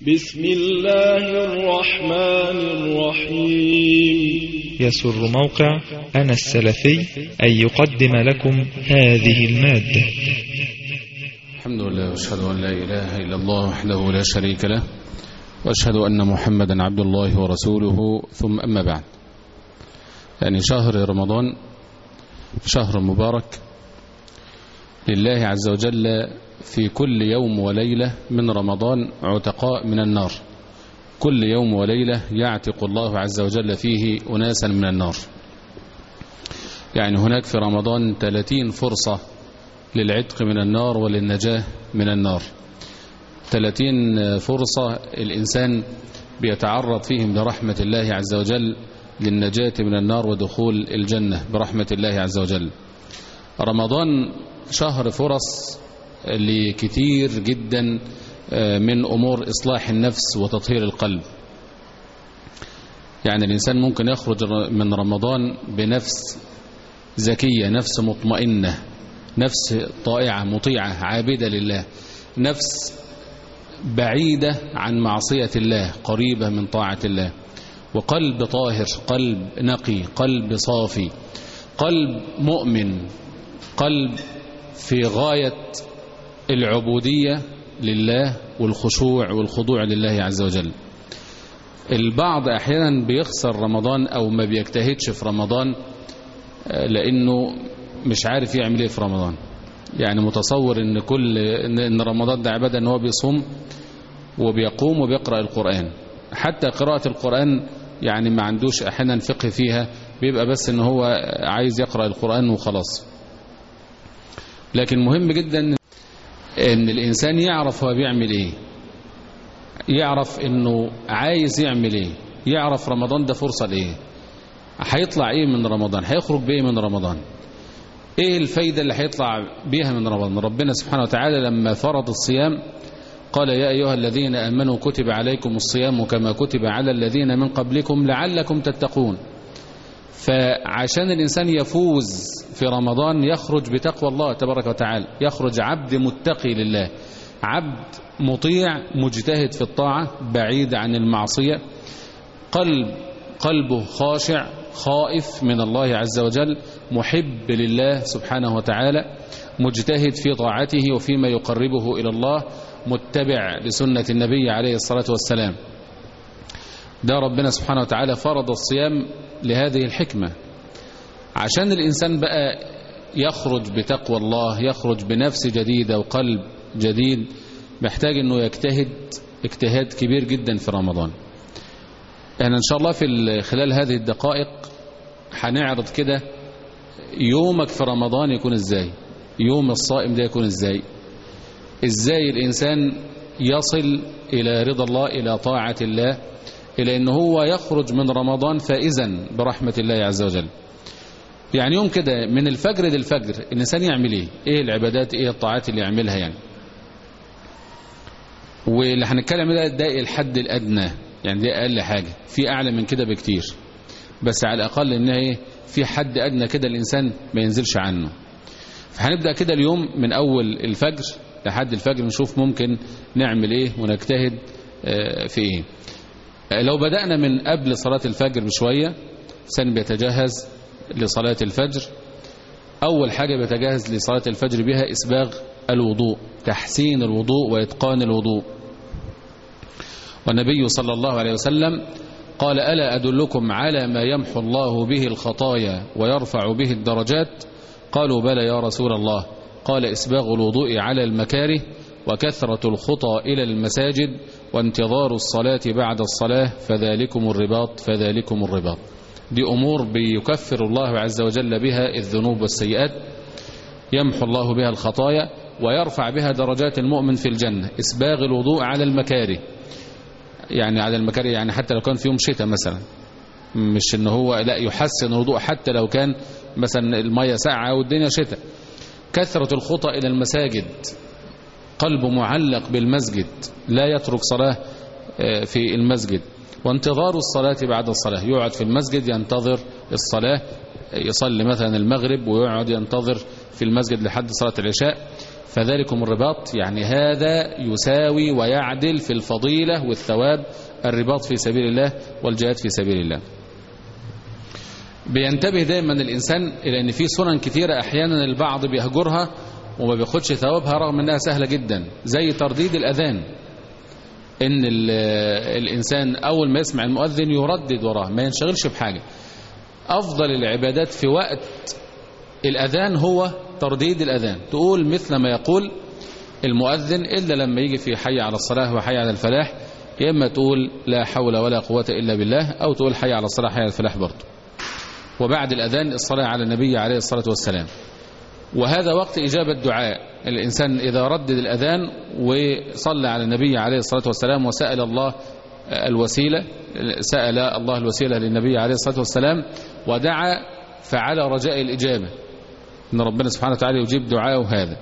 بسم الله الرحمن الرحيم يسر موقع أنا السلفي أن يقدم لكم هذه المادة الحمد لله واشهد ان لا اله الا الله وحده لا شريك له واشهد ان محمدا عبد الله ورسوله ثم اما بعد يعني شهر رمضان شهر مبارك لله عز وجل في كل يوم وليله من رمضان عتقاء من النار كل يوم وليله يعتق الله عز وجل فيه اناسا من النار يعني هناك في رمضان 30 فرصه للعتق من النار وللنجاة من النار 30 فرصة الإنسان بيتعرض فيهم لرحمة الله عز وجل للنجاة من النار ودخول الجنة برحمة الله عز وجل رمضان شهر فرص لكثير جدا من أمور إصلاح النفس وتطهير القلب يعني الإنسان ممكن يخرج من رمضان بنفس زكية نفس مطمئنة نفس طائعة مطيعة عابدة لله نفس بعيدة عن معصية الله قريبة من طاعة الله وقلب طاهر قلب نقي قلب صافي قلب مؤمن قلب في غاية العبودية لله والخشوع والخضوع لله عز وجل البعض أحيانا بيخسر رمضان أو ما بيجتهدش في رمضان لأنه مش عارف يعمل ايه في رمضان يعني متصور ان كل ان رمضان ده عباده ان هو بيصوم وبيقوم وبيقرا القران حتى قراءه القران يعني ما عندوش احيانا فقه فيها بيبقى بس ان هو عايز يقرا القران وخلاص لكن مهم جدا ان الانسان يعرف هو بيعمل ايه يعرف انه عايز يعمل ايه يعرف رمضان ده فرصه لايه هيطلع ايه من رمضان هيخرج بايه من رمضان ايه الفايدة اللي هيطلع بيها من رمضان ربنا سبحانه وتعالى لما فرض الصيام قال يا أيها الذين أمنوا كتب عليكم الصيام كما كتب على الذين من قبلكم لعلكم تتقون فعشان الإنسان يفوز في رمضان يخرج بتقوى الله تبارك وتعالى يخرج عبد متقي لله عبد مطيع مجتهد في الطاعة بعيد عن المعصية قلب قلبه خاشع خائف من الله عز وجل محب لله سبحانه وتعالى مجتهد في طاعته وفيما يقربه إلى الله متبع لسنة النبي عليه الصلاة والسلام ده ربنا سبحانه وتعالى فرض الصيام لهذه الحكمة عشان الإنسان بقى يخرج بتقوى الله يخرج بنفس جديدة وقلب جديد محتاج أنه يجتهد اجتهاد كبير جدا في رمضان يعني إن شاء الله في خلال هذه الدقائق هنعرض كده يومك في رمضان يكون ازاي يوم الصائم ده يكون ازاي ازاي الإنسان يصل إلى رضا الله إلى طاعة الله إلى أنه هو يخرج من رمضان فائزا برحمة الله عز وجل يعني يوم كده من الفجر للفجر الإنسان يعمل إيه إيه العبادات إيه الطاعات اللي يعملها يعني واللي هنتكلم ده ده الحد الأدنى يعني دي أقل حاجة في أعلى من كده بكتير بس على الأقل إنها إيه في حد أدنى كده الإنسان ما ينزلش عنه فهنبدأ كده اليوم من أول الفجر لحد الفجر نشوف ممكن نعمل إيه ونجتهد في إيه لو بدأنا من قبل صلاة الفجر بشوية سن بيتجهز لصلاة الفجر أول حاجة بيتجهز لصلاة الفجر بها إسباغ الوضوء تحسين الوضوء وإتقان الوضوء والنبي صلى الله عليه وسلم قال ألا أدلكم على ما يمحو الله به الخطايا ويرفع به الدرجات قالوا بلى يا رسول الله قال إسباغ الوضوء على المكاره وكثرة الخطى إلى المساجد وانتظار الصلاة بعد الصلاة فذلكم الرباط فذلكم الرباط دي أمور بيكفر الله عز وجل بها الذنوب والسيئات يمحو الله بها الخطايا ويرفع بها درجات المؤمن في الجنة إسباغ الوضوء على المكاره يعني على المكاره يعني حتى لو كان في يوم شتاء مثلا مش ان هو لا يحسن الوضوء حتى لو كان مثلا المية ساعة والدنيا شتاء كثرة الخطى إلى المساجد قلبه معلق بالمسجد لا يترك صلاة في المسجد وانتظار الصلاة بعد الصلاة يقعد في المسجد ينتظر الصلاة يصلي مثلا المغرب ويقعد ينتظر في المسجد لحد صلاة العشاء فذلكم الرباط يعني هذا يساوي ويعدل في الفضيلة والثواب الرباط في سبيل الله والجهاد في سبيل الله بينتبه دايما الإنسان إلى أن في سنن كثيرة أحيانا البعض بيهجرها وما بياخدش ثوابها رغم أنها سهلة جدا زي ترديد الأذان إن الإنسان أول ما يسمع المؤذن يردد وراه ما ينشغلش بحاجة أفضل العبادات في وقت الأذان هو ترديد الأذان تقول مثل ما يقول المؤذن إلا لما يجي في حي على الصلاة وحي على الفلاح يا إما تقول لا حول ولا قوة إلا بالله أو تقول حي على الصلاة حي على الفلاح برضه وبعد الأذان الصلاة على النبي عليه الصلاة والسلام وهذا وقت إجابة دعاء الإنسان إذا ردد الأذان وصلى على النبي عليه الصلاة والسلام وسأل الله الوسيلة سأل الله الوسيلة للنبي عليه الصلاة والسلام ودعا فعلى رجاء الإجابة إن ربنا سبحانه وتعالى يجيب دعاءه هذا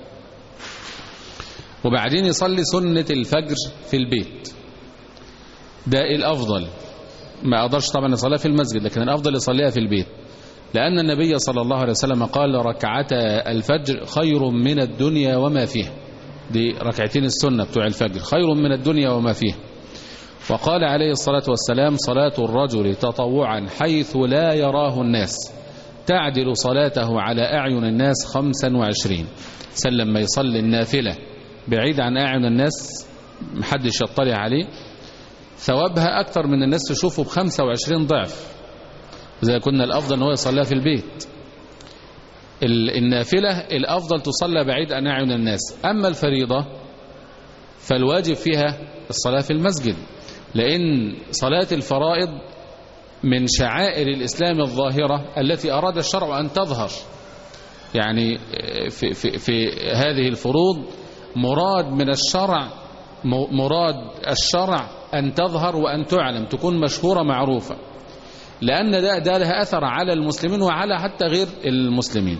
وبعدين يصلي سنة الفجر في البيت ده الأفضل ما أقدرش طبعا يصليها في المسجد لكن الأفضل يصليها في البيت لأن النبي صلى الله عليه وسلم قال ركعتا الفجر خير من الدنيا وما فيها دي ركعتين السنة بتوع الفجر خير من الدنيا وما فيها وقال عليه الصلاة والسلام صلاة الرجل تطوعا حيث لا يراه الناس تعدل صلاته على أعين الناس خمسا وعشرين سلم ما يصلي النافلة بعيد عن أعين الناس محدش يطلع عليه ثوابها أكثر من الناس تشوفه بخمسة وعشرين ضعف إذا كنا الأفضل أنه يصلى في البيت النافلة الأفضل تصلى بعيد عن أعين الناس أما الفريضة فالواجب فيها الصلاة في المسجد لأن صلاة الفرائض من شعائر الإسلام الظاهرة التي أراد الشرع أن تظهر يعني في, في, في هذه الفروض مراد من الشرع مراد الشرع أن تظهر وأن تعلم تكون مشهورة معروفة لأن ده, ده لها أثر على المسلمين وعلى حتى غير المسلمين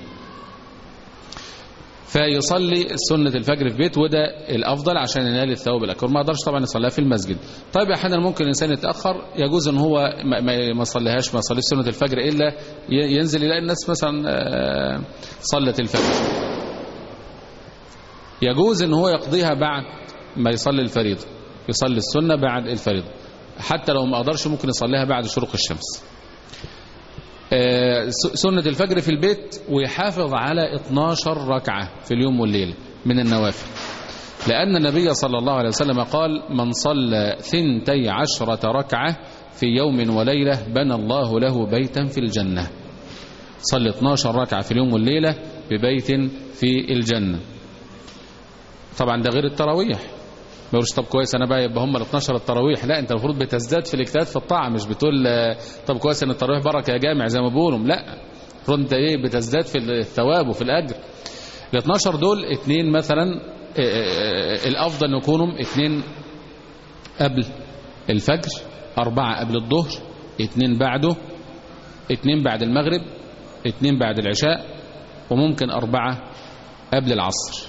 فيصلي سنة الفجر في بيت وده الأفضل عشان ينال الثواب الأكبر ما قدرش طبعا يصليها في المسجد طيب أحيانا ممكن الإنسان يتأخر يجوز أن هو ما يصليهاش ما يصليش سنة الفجر إلا ينزل يلاقي الناس مثلا صلت الفجر يجوز أن هو يقضيها بعد ما يصلي الفريضة يصلي السنة بعد الفريضة حتى لو ما قدرش ممكن يصليها بعد شروق الشمس سنة الفجر في البيت ويحافظ على 12 ركعة في اليوم والليل من النوافل لأن النبي صلى الله عليه وسلم قال من صلى ثنتي عشرة ركعة في يوم وليلة بنى الله له بيتا في الجنة صلي 12 ركعة في اليوم والليلة ببيت في الجنة طبعا ده غير التراويح ما يقولش طب كويس انا بقى يبقى هم ال 12 التراويح لا انت المفروض بتزداد في الاجتهاد في الطاعه مش بتقول طب كويس ان التراويح بركه يا جامع زي ما بيقولوا لا المفروض انت ايه بتزداد في الثواب وفي الاجر ال 12 دول اثنين مثلا الافضل يكونوا اثنين قبل الفجر اربعه قبل الظهر اثنين بعده اثنين بعد المغرب اثنين بعد العشاء وممكن اربعه قبل العصر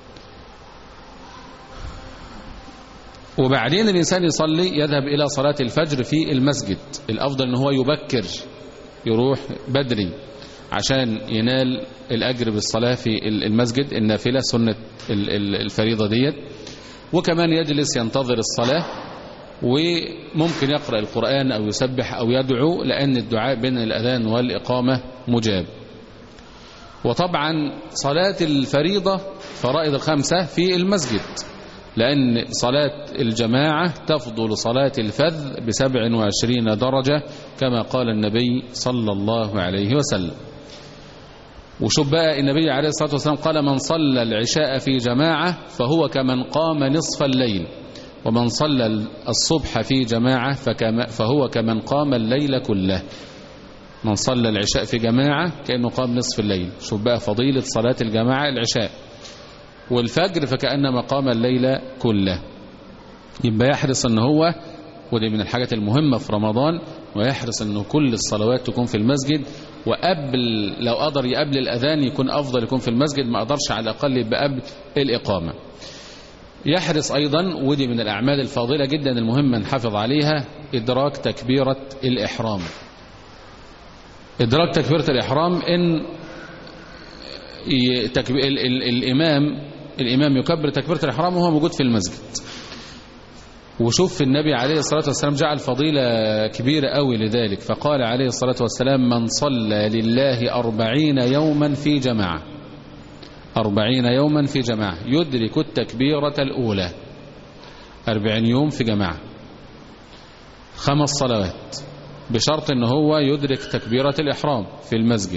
وبعدين الإنسان يصلي يذهب إلى صلاة الفجر في المسجد الأفضل أنه هو يبكر يروح بدري عشان ينال الأجر بالصلاة في المسجد النافلة سنة الفريضة ديت وكمان يجلس ينتظر الصلاة وممكن يقرأ القرآن أو يسبح أو يدعو لأن الدعاء بين الأذان والإقامة مجاب وطبعا صلاة الفريضة فرائض الخمسة في المسجد لأن صلاة الجماعة تفضل صلاة الفذ بسبع وعشرين درجة كما قال النبي صلى الله عليه وسلم وشوف بقى النبي عليه الصلاة والسلام قال من صلى العشاء في جماعة فهو كمن قام نصف الليل ومن صلى الصبح في جماعة فكما فهو كمن قام الليل كله من صلى العشاء في جماعة كأنه قام نصف الليل شوف بقى فضيلة صلاة الجماعة العشاء والفجر فكأنما قام الليل كله يبقى يحرص ان هو ودي من الحاجات المهمة في رمضان ويحرص انه كل الصلوات تكون في المسجد وقبل لو قدر يقبل الأذان يكون أفضل يكون في المسجد ما قدرش على الأقل يبقى قبل الإقامة يحرص أيضا ودي من الأعمال الفاضلة جدا المهمة نحافظ عليها إدراك تكبيرة الإحرام إدراك تكبيرة الإحرام إن تكبير ال ال الإمام الإمام يكبر تكبيرة الإحرام وهو موجود في المسجد وشوف النبي عليه الصلاة والسلام جعل فضيلة كبيرة قوي لذلك فقال عليه الصلاة والسلام من صلى لله أربعين يوما في جماعة أربعين يوما في جماعة يدرك التكبيرة الأولى أربعين يوم في جماعة خمس صلوات بشرط ان هو يدرك تكبيرة الإحرام في المسجد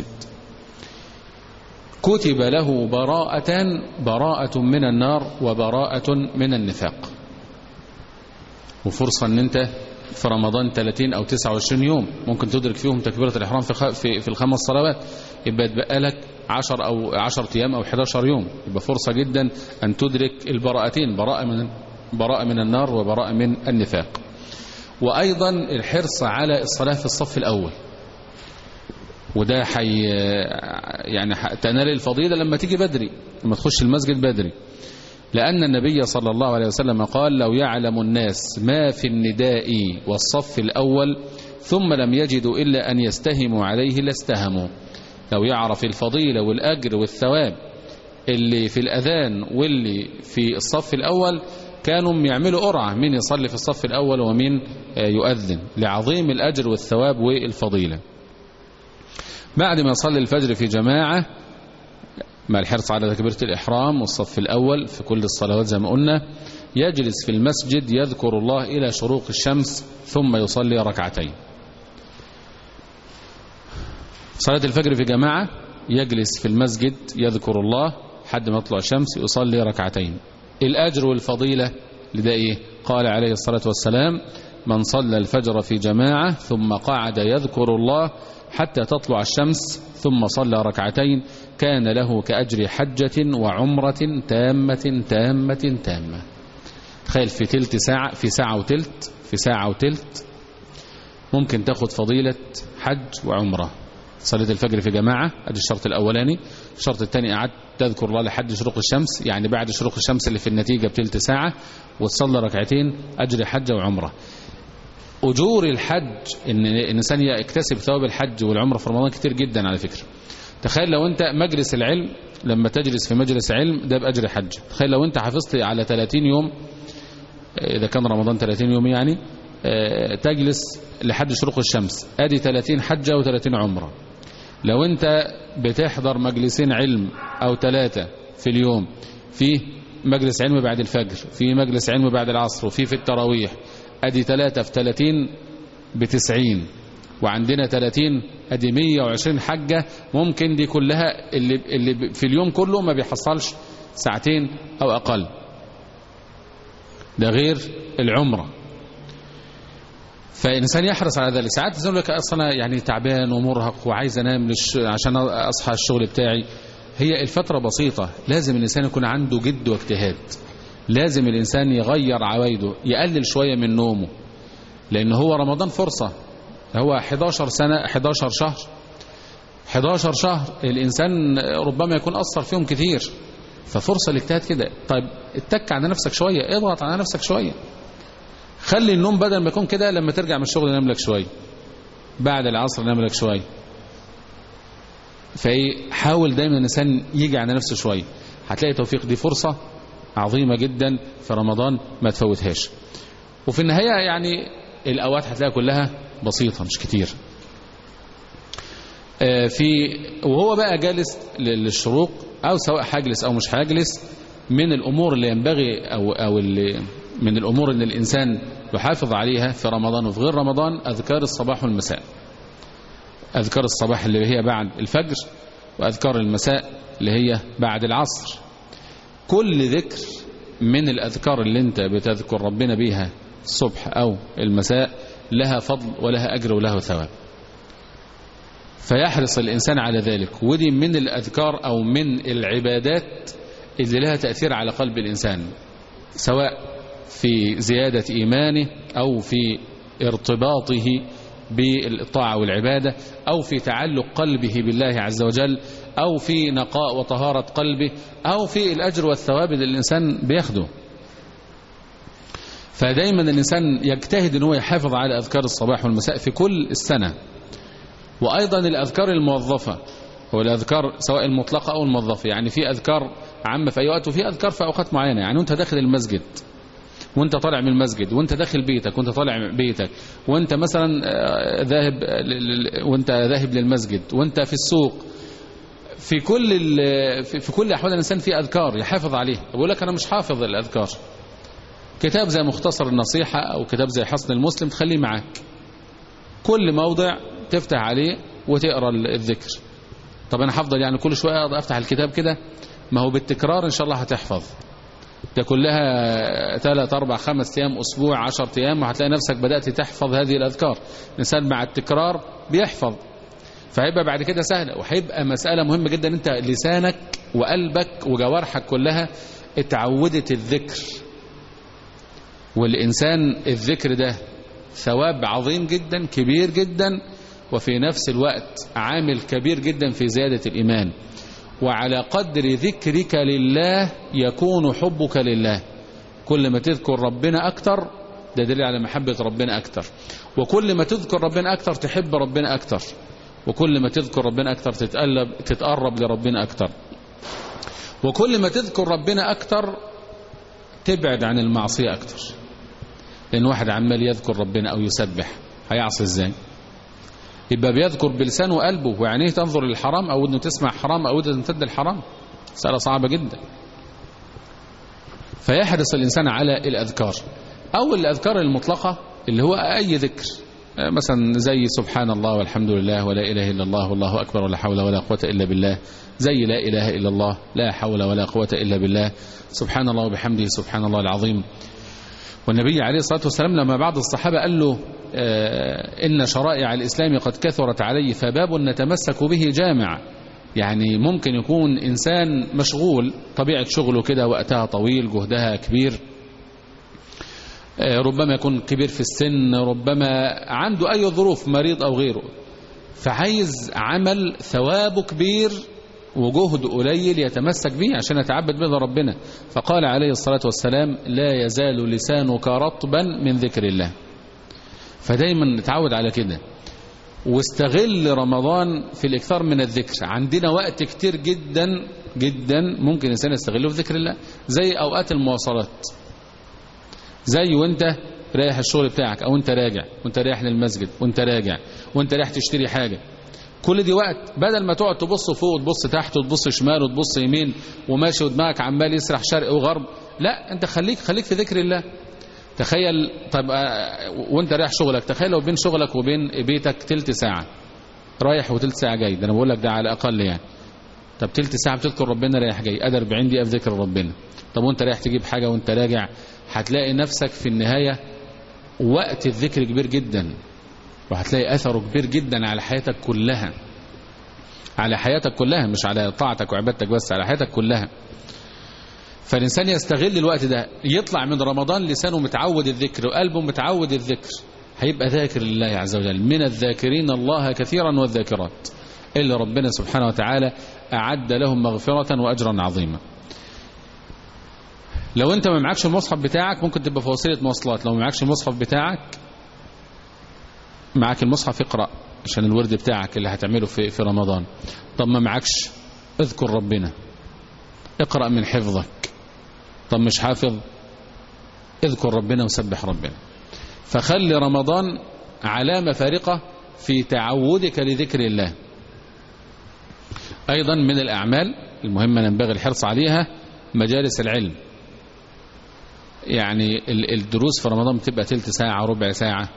كتب له براءتان براءة من النار وبراءة من النفاق وفرصة ان انت في رمضان 30 او 29 يوم ممكن تدرك فيهم تكبيرة الإحرام في, خ... في, في الخمس صلوات يبقى يتبقى لك 10 او 10 ايام او 11 يوم يبقى فرصة جدا ان تدرك البراءتين براءة من براءة من النار وبراءة من النفاق وأيضا الحرص على الصلاة في الصف الأول وده حي يعني تنال الفضيلة لما تيجي بدري لما تخش المسجد بدري لأن النبي صلى الله عليه وسلم قال لو يعلم الناس ما في النداء والصف الأول ثم لم يجدوا إلا أن يستهموا عليه لاستهموا لو يعرف الفضيلة والأجر والثواب اللي في الأذان واللي في الصف الأول كانوا يعملوا قرعة مين يصلي في الصف الأول ومين يؤذن لعظيم الأجر والثواب والفضيلة بعد ما يصلي الفجر في جماعة مع الحرص على تكبيرة الإحرام والصف الأول في كل الصلوات زي ما قلنا يجلس في المسجد يذكر الله إلى شروق الشمس ثم يصلي ركعتين صلاة الفجر في جماعة يجلس في المسجد يذكر الله حد ما يطلع الشمس يصلي ركعتين الأجر والفضيلة لده إيه قال عليه الصلاة والسلام من صلى الفجر في جماعة ثم قعد يذكر الله حتى تطلع الشمس ثم صلى ركعتين كان له كأجر حجة وعمرة تامة تامة تامة تخيل في تلت ساعة في ساعة وتلت في ساعة وتلت ممكن تاخد فضيلة حج وعمرة صليت الفجر في جماعة ادي الشرط الأولاني الشرط الثاني قعدت تذكر الله لحد شروق الشمس يعني بعد شروق الشمس اللي في النتيجة بتلت ساعة وتصلي ركعتين أجر حج وعمرة أجور الحج إن الإنسان يكتسب ثواب الحج والعمرة في رمضان كتير جدا على فكرة تخيل لو أنت مجلس العلم لما تجلس في مجلس علم ده بأجر حج تخيل لو أنت حفظت على 30 يوم إذا كان رمضان 30 يوم يعني تجلس لحد شروق الشمس ادي 30 حجة و30 عمرة لو انت بتحضر مجلسين علم او ثلاثة في اليوم في مجلس علم بعد الفجر في مجلس علم بعد العصر وفي في التراويح ادي ثلاثة في 30 بتسعين وعندنا 30 ادي 120 حجة ممكن دي كلها اللي, اللي في اليوم كله ما بيحصلش ساعتين او اقل ده غير العمره فالإنسان يحرص على ذلك ساعات يقول لك أصلا يعني تعبان ومرهق وعايز أنام لش... عشان أصحى الشغل بتاعي هي الفترة بسيطة لازم الإنسان يكون عنده جد واجتهاد لازم الإنسان يغير عوايده يقلل شوية من نومه لأن هو رمضان فرصة هو 11 سنة 11 شهر 11 شهر الإنسان ربما يكون أثر فيهم كتير ففرصة الاجتهاد كده طيب اتك على نفسك شوية اضغط على نفسك شوية خلي النوم بدل ما يكون كده لما ترجع من الشغل نام لك شويه بعد العصر نام لك شويه فحاول دايما الانسان يجي على نفسه شويه هتلاقي توفيق دي فرصه عظيمه جدا في رمضان ما تفوتهاش وفي النهايه يعني الاوقات هتلاقيها كلها بسيطه مش كتير في وهو بقى جالس للشروق او سواء هاجلس او مش هاجلس من الامور اللي ينبغي او او اللي من الأمور أن الإنسان يحافظ عليها في رمضان وفي غير رمضان أذكار الصباح والمساء أذكار الصباح اللي هي بعد الفجر وأذكار المساء اللي هي بعد العصر كل ذكر من الأذكار اللي انت بتذكر ربنا بيها الصبح أو المساء لها فضل ولها أجر ولها ثواب فيحرص الإنسان على ذلك ودي من الأذكار أو من العبادات اللي لها تأثير على قلب الإنسان سواء في زيادة إيمانه أو في ارتباطه بالطاعة والعبادة أو في تعلق قلبه بالله عز وجل أو في نقاء وطهارة قلبه أو في الأجر والثواب اللي الإنسان بياخده فدايما الإنسان يجتهد أنه يحافظ على أذكار الصباح والمساء في كل السنة وأيضا الأذكار الموظفة هو الأذكار سواء المطلقة أو الموظفة يعني في أذكار عامة في أي وقت وفي أذكار في أوقات معينة يعني وأنت داخل المسجد وانت طالع من المسجد وانت داخل بيتك وانت طالع بيتك وانت مثلا ذاهب وانت ذاهب للمسجد وانت في السوق في كل في كل احوال الانسان في اذكار يحافظ عليه بقول لك انا مش حافظ الاذكار كتاب زي مختصر النصيحة او كتاب زي حصن المسلم تخليه معاك كل موضع تفتح عليه وتقرا الذكر طب انا هفضل يعني كل شويه افتح الكتاب كده ما هو بالتكرار ان شاء الله هتحفظ ده كلها ثلاث أربع خمس أيام أسبوع عشر أيام وهتلاقي نفسك بدأت تحفظ هذه الأذكار الإنسان مع التكرار بيحفظ فهيبقى بعد كده سهلة وهيبقى مسألة مهمة جدا أنت لسانك وقلبك وجوارحك كلها اتعودت الذكر والإنسان الذكر ده ثواب عظيم جدا كبير جدا وفي نفس الوقت عامل كبير جدا في زيادة الإيمان وعلى قدر ذكرك لله يكون حبك لله كل ما تذكر ربنا أكتر ده دليل على محبة ربنا أكتر وكل ما تذكر ربنا أكتر تحب ربنا أكتر وكل ما تذكر ربنا أكتر تتقلب تتقرب لربنا أكتر وكل ما تذكر ربنا أكتر تبعد عن المعصية أكتر لأن واحد عمال يذكر ربنا أو يسبح هيعصي إزاي يبقى بيذكر بلسانه وقلبه وعينيه تنظر للحرام أو أنه تسمع حرام أو أنه تمتد الحرام مسألة صعبة جدا فيحرص الإنسان على الأذكار أو الأذكار المطلقة اللي هو أي ذكر مثلا زي سبحان الله والحمد لله ولا إله إلا الله والله أكبر ولا حول ولا قوة إلا بالله زي لا إله إلا الله لا حول ولا قوة إلا بالله سبحان الله وبحمده سبحان الله العظيم والنبي عليه الصلاة والسلام لما بعض الصحابة قال له إن شرائع الإسلام قد كثرت علي فباب نتمسك به جامع يعني ممكن يكون إنسان مشغول طبيعة شغله كده وقتها طويل جهدها كبير ربما يكون كبير في السن ربما عنده أي ظروف مريض أو غيره فعايز عمل ثوابه كبير وجهد قليل يتمسك به عشان يتعبد به ربنا فقال عليه الصلاة والسلام لا يزال لسانك رطبا من ذكر الله فدايما نتعود على كده واستغل رمضان في الإكثار من الذكر عندنا وقت كتير جدا جدا ممكن الإنسان يستغله في ذكر الله زي أوقات المواصلات زي وانت رايح الشغل بتاعك او انت راجع وانت رايح للمسجد وانت راجع وانت رايح تشتري حاجة كل دي وقت بدل ما تقعد تبص فوق وتبص تحت وتبص شمال وتبص يمين وماشي ودماغك عمال يسرح شرق وغرب لا انت خليك خليك في ذكر الله تخيل طب وانت رايح شغلك تخيل لو بين شغلك وبين بيتك تلت ساعة رايح وتلت ساعة جاي ده انا بقول لك ده على الاقل يعني طب تلت ساعة بتذكر ربنا رايح جاي ادي 40 دقيقة في ذكر ربنا طب وانت رايح تجيب حاجة وانت راجع هتلاقي نفسك في النهاية وقت الذكر كبير جدا وهتلاقي أثره كبير جدا على حياتك كلها على حياتك كلها مش على طاعتك وعبادتك بس على حياتك كلها فالإنسان يستغل الوقت ده يطلع من رمضان لسانه متعود الذكر وقلبه متعود الذكر هيبقى ذاكر لله عز وجل من الذاكرين الله كثيرا والذاكرات اللي ربنا سبحانه وتعالى أعد لهم مغفرة وأجرا عظيما لو انت ما معكش المصحف بتاعك ممكن تبقى في وسيله مواصلات لو ما معكش المصحف بتاعك معك المصحف اقرا عشان الورد بتاعك اللي هتعمله في في رمضان طب ما معكش اذكر ربنا اقرا من حفظك طب مش حافظ اذكر ربنا وسبح ربنا فخلي رمضان علامه فارقه في تعودك لذكر الله ايضا من الاعمال المهمه ينبغي الحرص عليها مجالس العلم يعني الدروس في رمضان بتبقى تلت ساعة ربع ساعة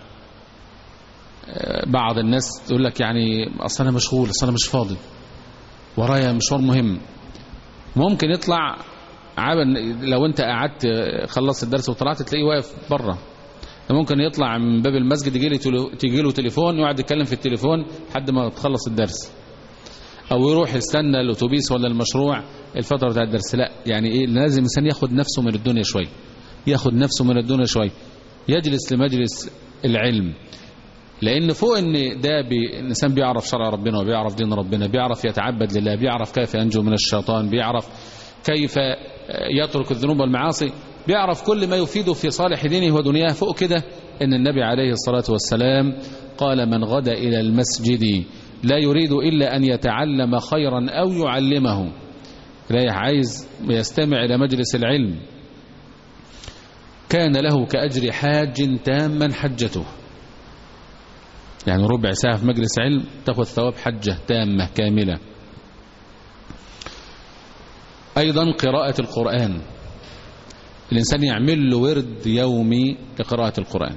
بعض الناس تقول لك يعني أصلا أنا مشغول أصلا أنا مش فاضي ورايا مشوار مهم ممكن يطلع لو أنت قعدت خلصت الدرس وطلعت تلاقيه واقف بره ممكن يطلع من باب المسجد يجي له تيجي له تليفون ويقعد يتكلم في التليفون لحد ما تخلص الدرس او يروح يستنى الاتوبيس ولا المشروع الفتره بتاع الدرس لا يعني ايه لازم الانسان ياخد نفسه من الدنيا شويه ياخد نفسه من الدنيا شويه يجلس لمجلس العلم لان فوق ان ده بي الانسان بيعرف شرع ربنا وبيعرف دين ربنا بيعرف يتعبد لله بيعرف كيف ينجو من الشيطان بيعرف كيف يترك الذنوب والمعاصي بيعرف كل ما يفيده في صالح دينه ودنياه فوق كده ان النبي عليه الصلاة والسلام قال من غدا إلى المسجد لا يريد إلا أن يتعلم خيرا أو يعلمه رايح عايز يستمع إلى مجلس العلم كان له كأجر حاج تاما حجته يعني ربع ساعة في مجلس علم تأخذ ثواب حجة تامة كاملة أيضا قراءة القرآن الإنسان يعمل له ورد يومي لقراءة القرآن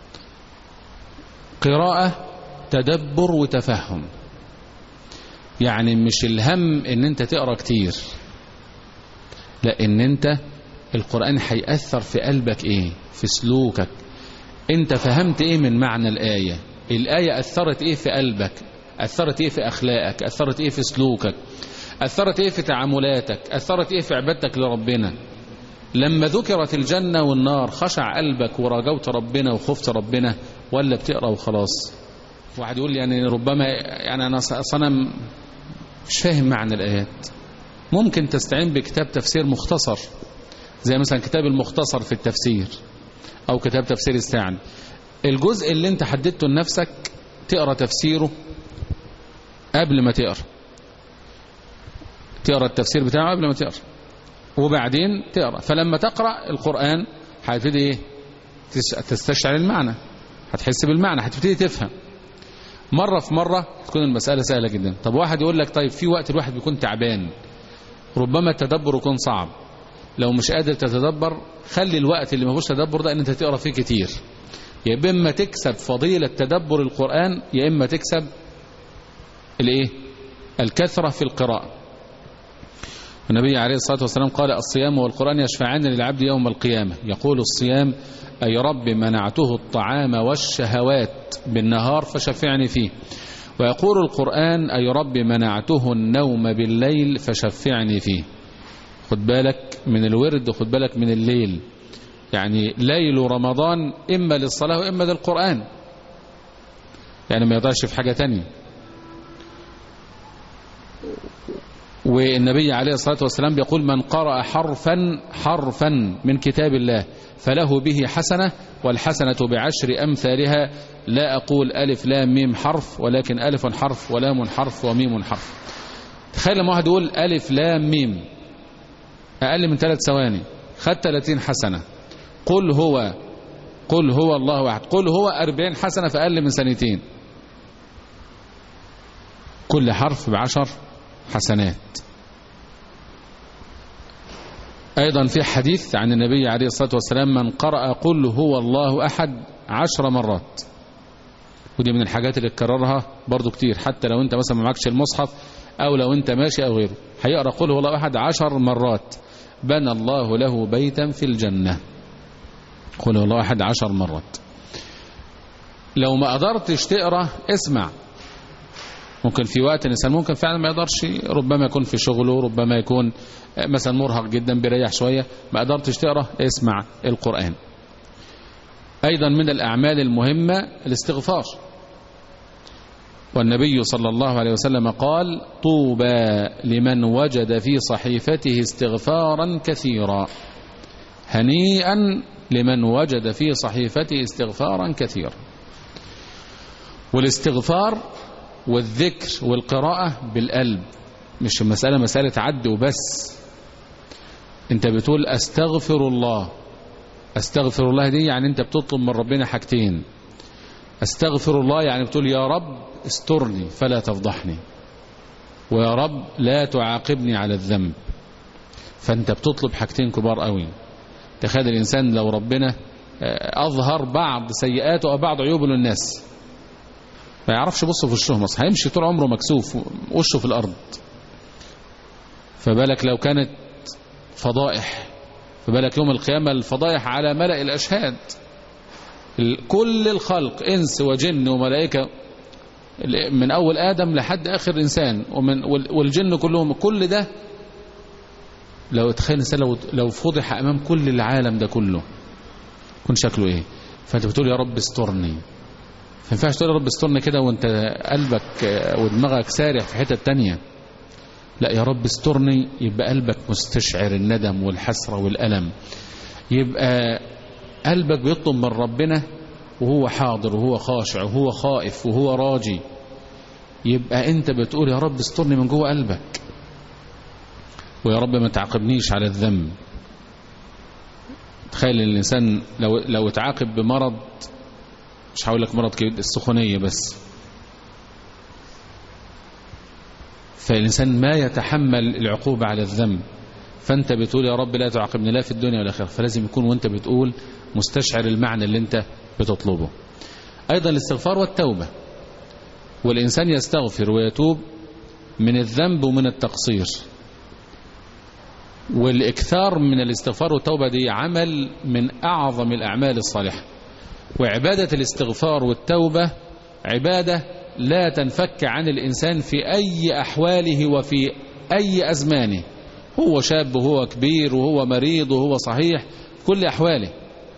قراءة تدبر وتفهم يعني مش الهم ان انت تقرأ كتير لا ان انت القرآن هيأثر في قلبك ايه في سلوكك انت فهمت ايه من معنى الآية الآية أثرت ايه في قلبك أثرت ايه في أخلاقك أثرت ايه في سلوكك أثرت ايه في تعاملاتك أثرت ايه في عبادتك لربنا لما ذكرت الجنة والنار خشع قلبك ورجوت ربنا وخفت ربنا ولا بتقرأ وخلاص واحد يقول لي يعني ربما يعني أنا صنم مش فاهم معنى الآيات ممكن تستعين بكتاب تفسير مختصر زي مثلا كتاب المختصر في التفسير أو كتاب تفسير السعد الجزء اللي انت حددته لنفسك تقرأ تفسيره قبل ما تقرأ تقرأ التفسير بتاعه قبل ما تقرأ وبعدين تقرأ فلما تقرأ القرآن هتبتدي ايه تستشعر المعنى هتحس بالمعنى هتبتدي تفهم مرة في مرة تكون المسألة سهلة جدا طب واحد يقول لك طيب في وقت الواحد بيكون تعبان ربما التدبر يكون صعب لو مش قادر تتدبر خلي الوقت اللي ما فيهوش تدبر ده ان انت تقرا فيه كتير يا اما تكسب فضيلة تدبر القرآن يا اما تكسب الايه الكثرة في القراءة النبي عليه الصلاة والسلام قال الصيام والقرآن يشفعان للعبد يوم القيامة يقول الصيام أي رب منعته الطعام والشهوات بالنهار فشفعني فيه ويقول القرآن أي رب منعته النوم بالليل فشفعني فيه خد بالك من الورد وخد بالك من الليل يعني ليل رمضان إما للصلاة وإما للقرآن يعني ما يضعش في حاجة تانية والنبي عليه الصلاة والسلام بيقول من قرأ حرفا حرفا من كتاب الله فله به حسنة والحسنة بعشر أمثالها لا أقول ألف لام ميم حرف ولكن ألف حرف ولام حرف وميم حرف تخيل لما واحد يقول ألف لام ميم أقل من ثلاث ثواني خد 30 حسنة قل هو قل هو الله أحد قل هو 40 حسنة في أقل من سنتين كل حرف بعشر حسنات أيضا في حديث عن النبي عليه الصلاة والسلام من قرأ قل هو الله أحد عشر مرات ودي من الحاجات اللي تكررها برضو كتير حتى لو انت مثلا ما معكش المصحف او لو انت ماشي او غيره هيقرأ قل هو الله أحد عشر مرات بنى الله له بيتا في الجنة قل هو الله أحد عشر مرات لو ما قدرتش تقرأ اسمع ممكن في وقت الإنسان ممكن فعلا ما يقدرش ربما يكون في شغله ربما يكون مثلا مرهق جدا بيريح شوية ما قدرتش تقرأ اسمع القرآن أيضا من الأعمال المهمة الاستغفار والنبي صلى الله عليه وسلم قال طوبى لمن وجد في صحيفته استغفارا كثيرا هنيئا لمن وجد في صحيفته استغفارا كثيرا والاستغفار والذكر والقراءة بالقلب مش المسألة مسألة عد وبس انت بتقول استغفر الله استغفر الله دي يعني انت بتطلب من ربنا حاجتين استغفر الله يعني بتقول يا رب استرني فلا تفضحني ويا رب لا تعاقبني على الذنب فانت بتطلب حاجتين كبار قوي تخيل الانسان لو ربنا اظهر بعض سيئاته او بعض عيوبه للناس ما يعرفش يبص في وشهم اصلا هيمشي طول عمره مكسوف وشه في الارض فبالك لو كانت فضائح فبالك يوم القيامة الفضائح على ملأ الأشهاد كل الخلق إنس وجن وملائكة من أول آدم لحد آخر إنسان ومن والجن كلهم كل ده لو تخيل الإنسان لو, لو فضح أمام كل العالم ده كله يكون شكله إيه فأنت بتقول يا رب استرني ما ينفعش تقول يا رب استرني كده وانت قلبك ودماغك سارح في حتة تانية لا يا رب استرني يبقى قلبك مستشعر الندم والحسرة والألم يبقى قلبك بيطلب من ربنا وهو حاضر وهو خاشع وهو خائف وهو راجي يبقى انت بتقول يا رب استرني من جوه قلبك ويا رب ما تعاقبنيش على الذنب تخيل الإنسان لو, لو اتعاقب بمرض مش هقول لك مرض كبير السخونية بس فالإنسان ما يتحمل العقوبة على الذنب فأنت بتقول يا رب لا تعاقبني لا في الدنيا ولا آخرة فلازم يكون وأنت بتقول مستشعر المعنى اللي أنت بتطلبه أيضا الاستغفار والتوبة والإنسان يستغفر ويتوب من الذنب ومن التقصير والإكثار من الاستغفار والتوبة دي عمل من أعظم الأعمال الصالحة وعبادة الاستغفار والتوبة عبادة لا تنفك عن الإنسان في أي أحواله وفي أي أزمانه هو شاب وهو كبير وهو مريض وهو صحيح كل أحواله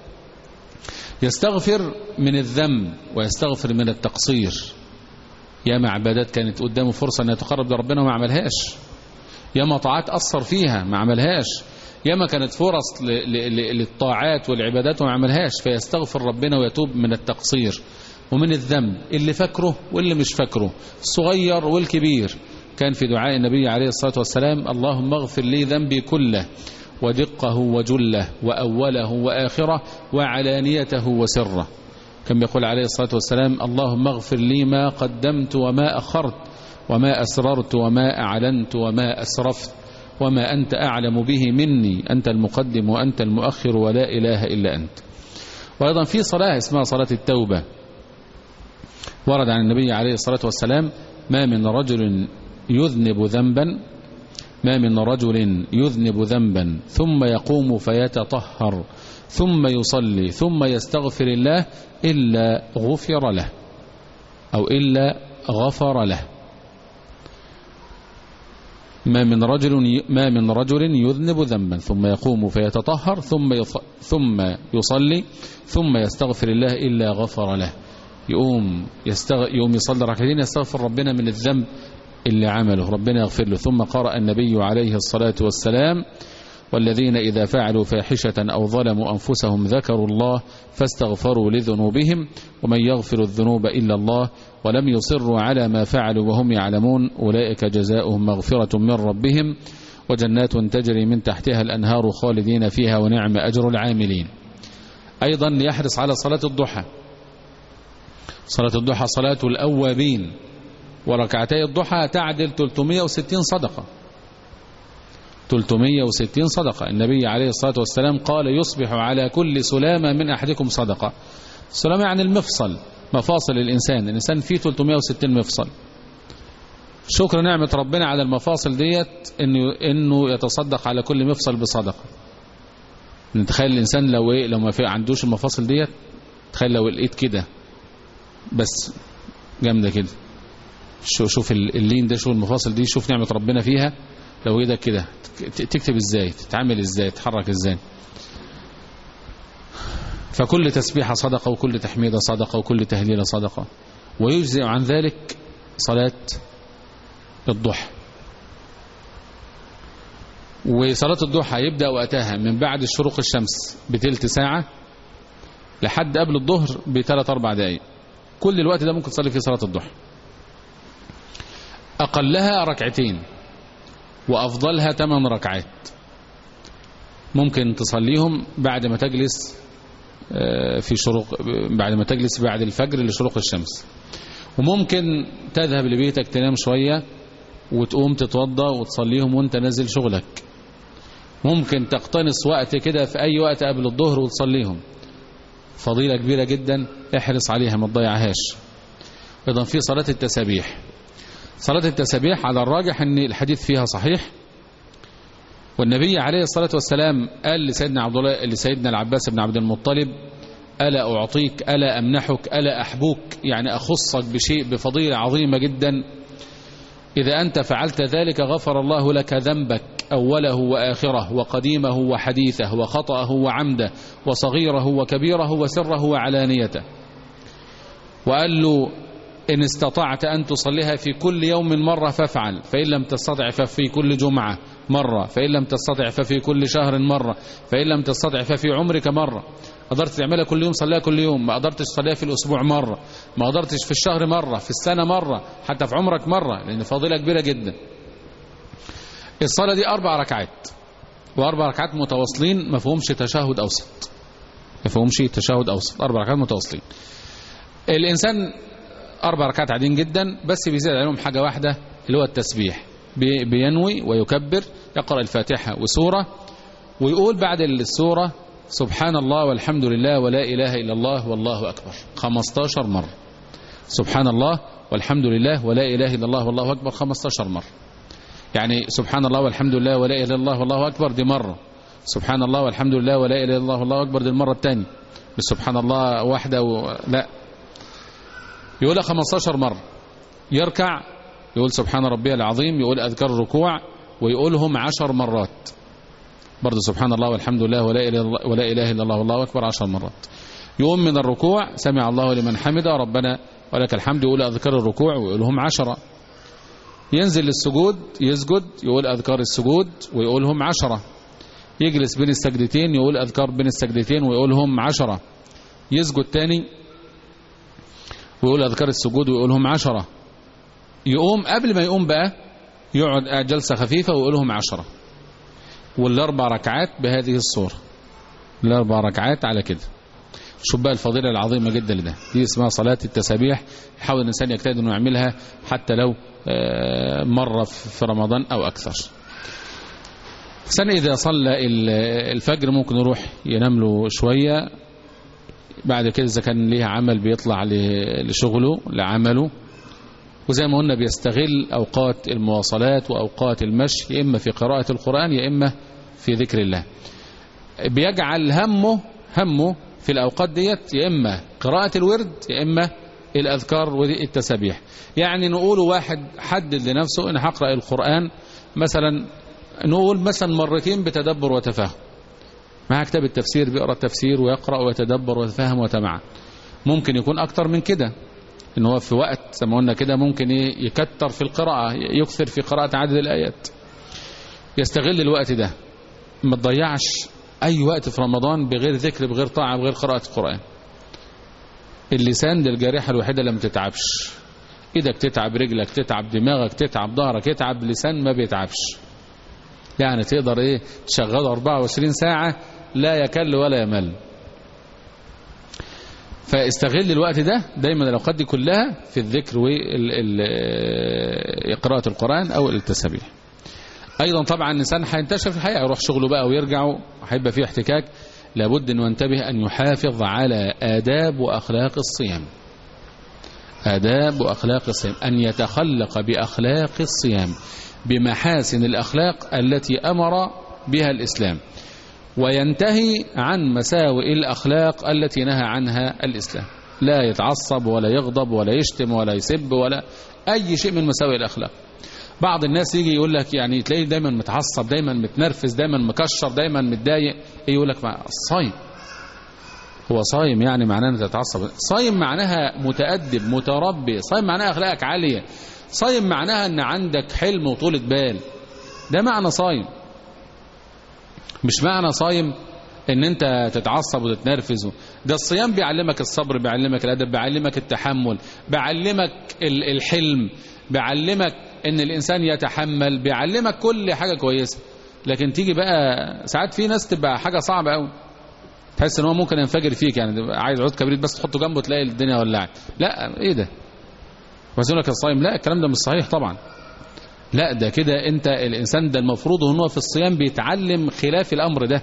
يستغفر من الذنب ويستغفر من التقصير ياما عبادات كانت قدامه فرصة أن يتقرب لربنا وما عملهاش ياما طاعات أثر فيها ما عملهاش ياما كانت فرص للطاعات والعبادات وما عملهاش فيستغفر ربنا ويتوب من التقصير ومن الذنب اللي فاكره واللي مش فاكره الصغير والكبير كان في دعاء النبي عليه الصلاة والسلام اللهم اغفر لي ذنبي كله ودقه وجله وأوله وآخره وعلانيته وسره كما يقول عليه الصلاة والسلام اللهم اغفر لي ما قدمت وما أخرت وما أسررت وما أعلنت وما أسرفت وما أنت أعلم به مني أنت المقدم وأنت المؤخر ولا إله إلا أنت وأيضا في صلاة اسمها صلاة التوبة ورد عن النبي عليه الصلاة والسلام ما من رجل يذنب ذنبا ما من رجل يذنب ذنبا ثم يقوم فيتطهر ثم يصلي ثم يستغفر الله إلا غفر له أو إلا غفر له ما من رجل ما من رجل يذنب ذنبا ثم يقوم فيتطهر ثم ثم يصلي ثم يستغفر الله إلا غفر له يقوم يستغ... يقوم يصلي ركعتين يستغفر ربنا من الذنب اللي عمله ربنا يغفر له ثم قرأ النبي عليه الصلاة والسلام والذين إذا فعلوا فاحشة أو ظلموا أنفسهم ذكروا الله فاستغفروا لذنوبهم ومن يغفر الذنوب إلا الله ولم يصروا على ما فعلوا وهم يعلمون أولئك جزاؤهم مغفرة من ربهم وجنات تجري من تحتها الأنهار خالدين فيها ونعم أجر العاملين أيضا يحرص على صلاة الضحى صلاة الضحى صلاة الأوابين وركعتي الضحى تعدل 360 صدقة 360 صدقة النبي عليه الصلاة والسلام قال يصبح على كل سلامة من أحدكم صدقة السلامة يعني المفصل مفاصل الإنسان الإنسان فيه 360 مفصل شكر نعمة ربنا على المفاصل ديت إنه, إنه يتصدق على كل مفصل بصدقة نتخيل الإنسان لو إيه لو ما في عندوش المفاصل ديت تخيل لو الإيد كده بس جامدة كده شوف اللين ده شوف المفاصل دي شوف نعمة ربنا فيها لو ايدك كده تكتب ازاي تتعامل ازاي تتحرك ازاي فكل تسبيحة صدقة وكل تحميدة صدقة وكل تهليلة صدقة ويجزئ عن ذلك صلاة الضحى وصلاة الضحى يبدأ وقتها من بعد شروق الشمس بتلت ساعة لحد قبل الظهر بثلاث أربع دقايق كل الوقت ده ممكن تصلي فيه صلاة الضحى أقلها ركعتين وأفضلها ثمان ركعات ممكن تصليهم بعد ما تجلس في شروق بعد ما تجلس بعد الفجر لشروق الشمس وممكن تذهب لبيتك تنام شوية وتقوم تتوضى وتصليهم وانت نازل شغلك ممكن تقتنص وقت كده في أي وقت قبل الظهر وتصليهم فضيلة كبيرة جدا احرص عليها ما تضيعهاش ايضا في صلاة التسابيح صلاة التسابيح على الراجح ان الحديث فيها صحيح والنبي عليه الصلاة والسلام قال لسيدنا عبد الله لسيدنا العباس بن عبد المطلب ألا أعطيك ألا أمنحك ألا أحبوك يعني أخصك بشيء بفضيلة عظيمة جدا إذا أنت فعلت ذلك غفر الله لك ذنبك أوله وآخره وقديمه وحديثه وخطأه وعمده وصغيره وكبيره وسره وعلانيته وقال له إن استطعت أن تصليها في كل يوم مرة فافعل فإن لم تستطع ففي كل جمعة مرة فإن لم تستطع ففي كل شهر مرة فإن لم تستطع ففي عمرك مرة قدرت تعملها كل يوم صليها كل يوم ما قدرتش تصليها في الأسبوع مرة ما قدرتش في الشهر مرة في السنة مرة حتى في عمرك مرة لأن فضيلة كبيرة جدا الصلاة دي أربع ركعات وأربع ركعات متواصلين ما فيهمش تشهد أوسط ما فيهمش تشهد أوسط أربع ركعات متواصلين الإنسان أربع ركعات عاديين جدا بس بيزيد عليهم حاجة واحدة اللي هو التسبيح بي- بينوي ويكبر يقرأ الفاتحة وسورة ويقول بعد السورة سبحان الله والحمد لله ولا إله إلا الله والله أكبر 15 مرة سبحان الله والحمد لله ولا إله إلا الله والله أكبر 15 مرة يعني سبحان الله والحمد لله ولا إله إلا الله والله أكبر دي مرة سبحان الله والحمد لله ولا إله إلا الله والله أكبر دي المرة الثانية مش سبحان الله واحدة و... لا يقولها 15 مرة يركع يقول سبحان ربي العظيم يقول أذكار الركوع ويقولهم عشر مرات برضه سبحان الله والحمد لله ولا إله إلا الله, ولا إله إلا الله والله أكبر عشر مرات يقوم من الركوع سمع الله لمن حمده ربنا ولك الحمد يقول أذكار الركوع ويقولهم عشرة ينزل للسجود يسجد يقول أذكار السجود ويقولهم عشرة يجلس بين السجدتين يقول أذكار بين السجدتين ويقولهم عشرة يسجد تاني ويقول أذكار السجود ويقولهم عشرة يقوم قبل ما يقوم بقى يقعد جلسة خفيفة ويقولهم عشرة والأربع ركعات بهذه الصورة الأربع ركعات على كده شوف بقى الفضيلة العظيمة جدا لده دي اسمها صلاة التسابيح يحاول الإنسان يجتهد أنه يعملها حتى لو آه، مرة في رمضان أو أكثر سنة إذا صلى ال- الفجر ممكن يروح ينام له شوية بعد كده إذا كان ليه عمل بيطلع ل- لشغله لعمله وزي ما قلنا بيستغل أوقات المواصلات وأوقات المشي يا إما في قراءة القرآن يا إما في ذكر الله بيجعل همه همه في الأوقات ديت يا إما قراءة الورد يا إما الأذكار والتسابيح يعني نقول واحد حدد لنفسه إن هقرأ القرآن مثلا نقول مثلا مرتين بتدبر وتفاهم مع كتاب التفسير بيقرأ التفسير ويقرأ ويتدبر ويتفهم وتمعن ممكن يكون أكتر من كده ان هو في وقت زي ما قلنا كده ممكن ايه يكتر في القراءة يكثر في قراءة عدد الآيات يستغل الوقت ده ما تضيعش أي وقت في رمضان بغير ذكر بغير طاعة بغير قراءة القرآن اللسان ده الجارحة الوحيدة اللي ما تتعبش ايدك تتعب رجلك تتعب دماغك تتعب ظهرك يتعب لسان ما بيتعبش يعني تقدر ايه تشغله 24 ساعة لا يكل ولا يمل فاستغل الوقت ده دايما الاوقات دي كلها في الذكر وقراءة القرآن او التسابيح ايضا طبعا الانسان هينتشر في الحياة يروح شغله بقى ويرجع وهيبقى فيه احتكاك لابد انه ينتبه ان يحافظ على آداب واخلاق الصيام آداب واخلاق الصيام ان يتخلق باخلاق الصيام بمحاسن الاخلاق التي امر بها الاسلام وينتهي عن مساوئ الأخلاق التي نهى عنها الإسلام لا يتعصب ولا يغضب ولا يشتم ولا يسب ولا أي شيء من مساوئ الأخلاق بعض الناس يجي يقول لك يعني تلاقيه دايما متعصب دايما متنرفز دايما مكشر دايما متضايق ايه يقول لك مع صايم هو صايم يعني معناه انك تتعصب صايم معناها متأدب متربي صايم معناها اخلاقك عالية صايم معناها ان عندك حلم وطولة بال ده معنى صايم مش معنى صايم ان انت تتعصب وتتنرفز ده الصيام بيعلمك الصبر بيعلمك الادب بيعلمك التحمل بيعلمك ال- الحلم بيعلمك ان الانسان يتحمل بيعلمك كل حاجه كويسه لكن تيجي بقى ساعات في ناس تبقى حاجه صعبه قوي تحس ان هو ممكن ينفجر فيك يعني تبقى عايز عود كبريت بس تحطه جنبه تلاقي الدنيا ولعت لا ايه ده بس يقول لك الصايم لا الكلام ده مش صحيح طبعا لا ده كده انت الانسان ده المفروض ان هو في الصيام بيتعلم خلاف الامر ده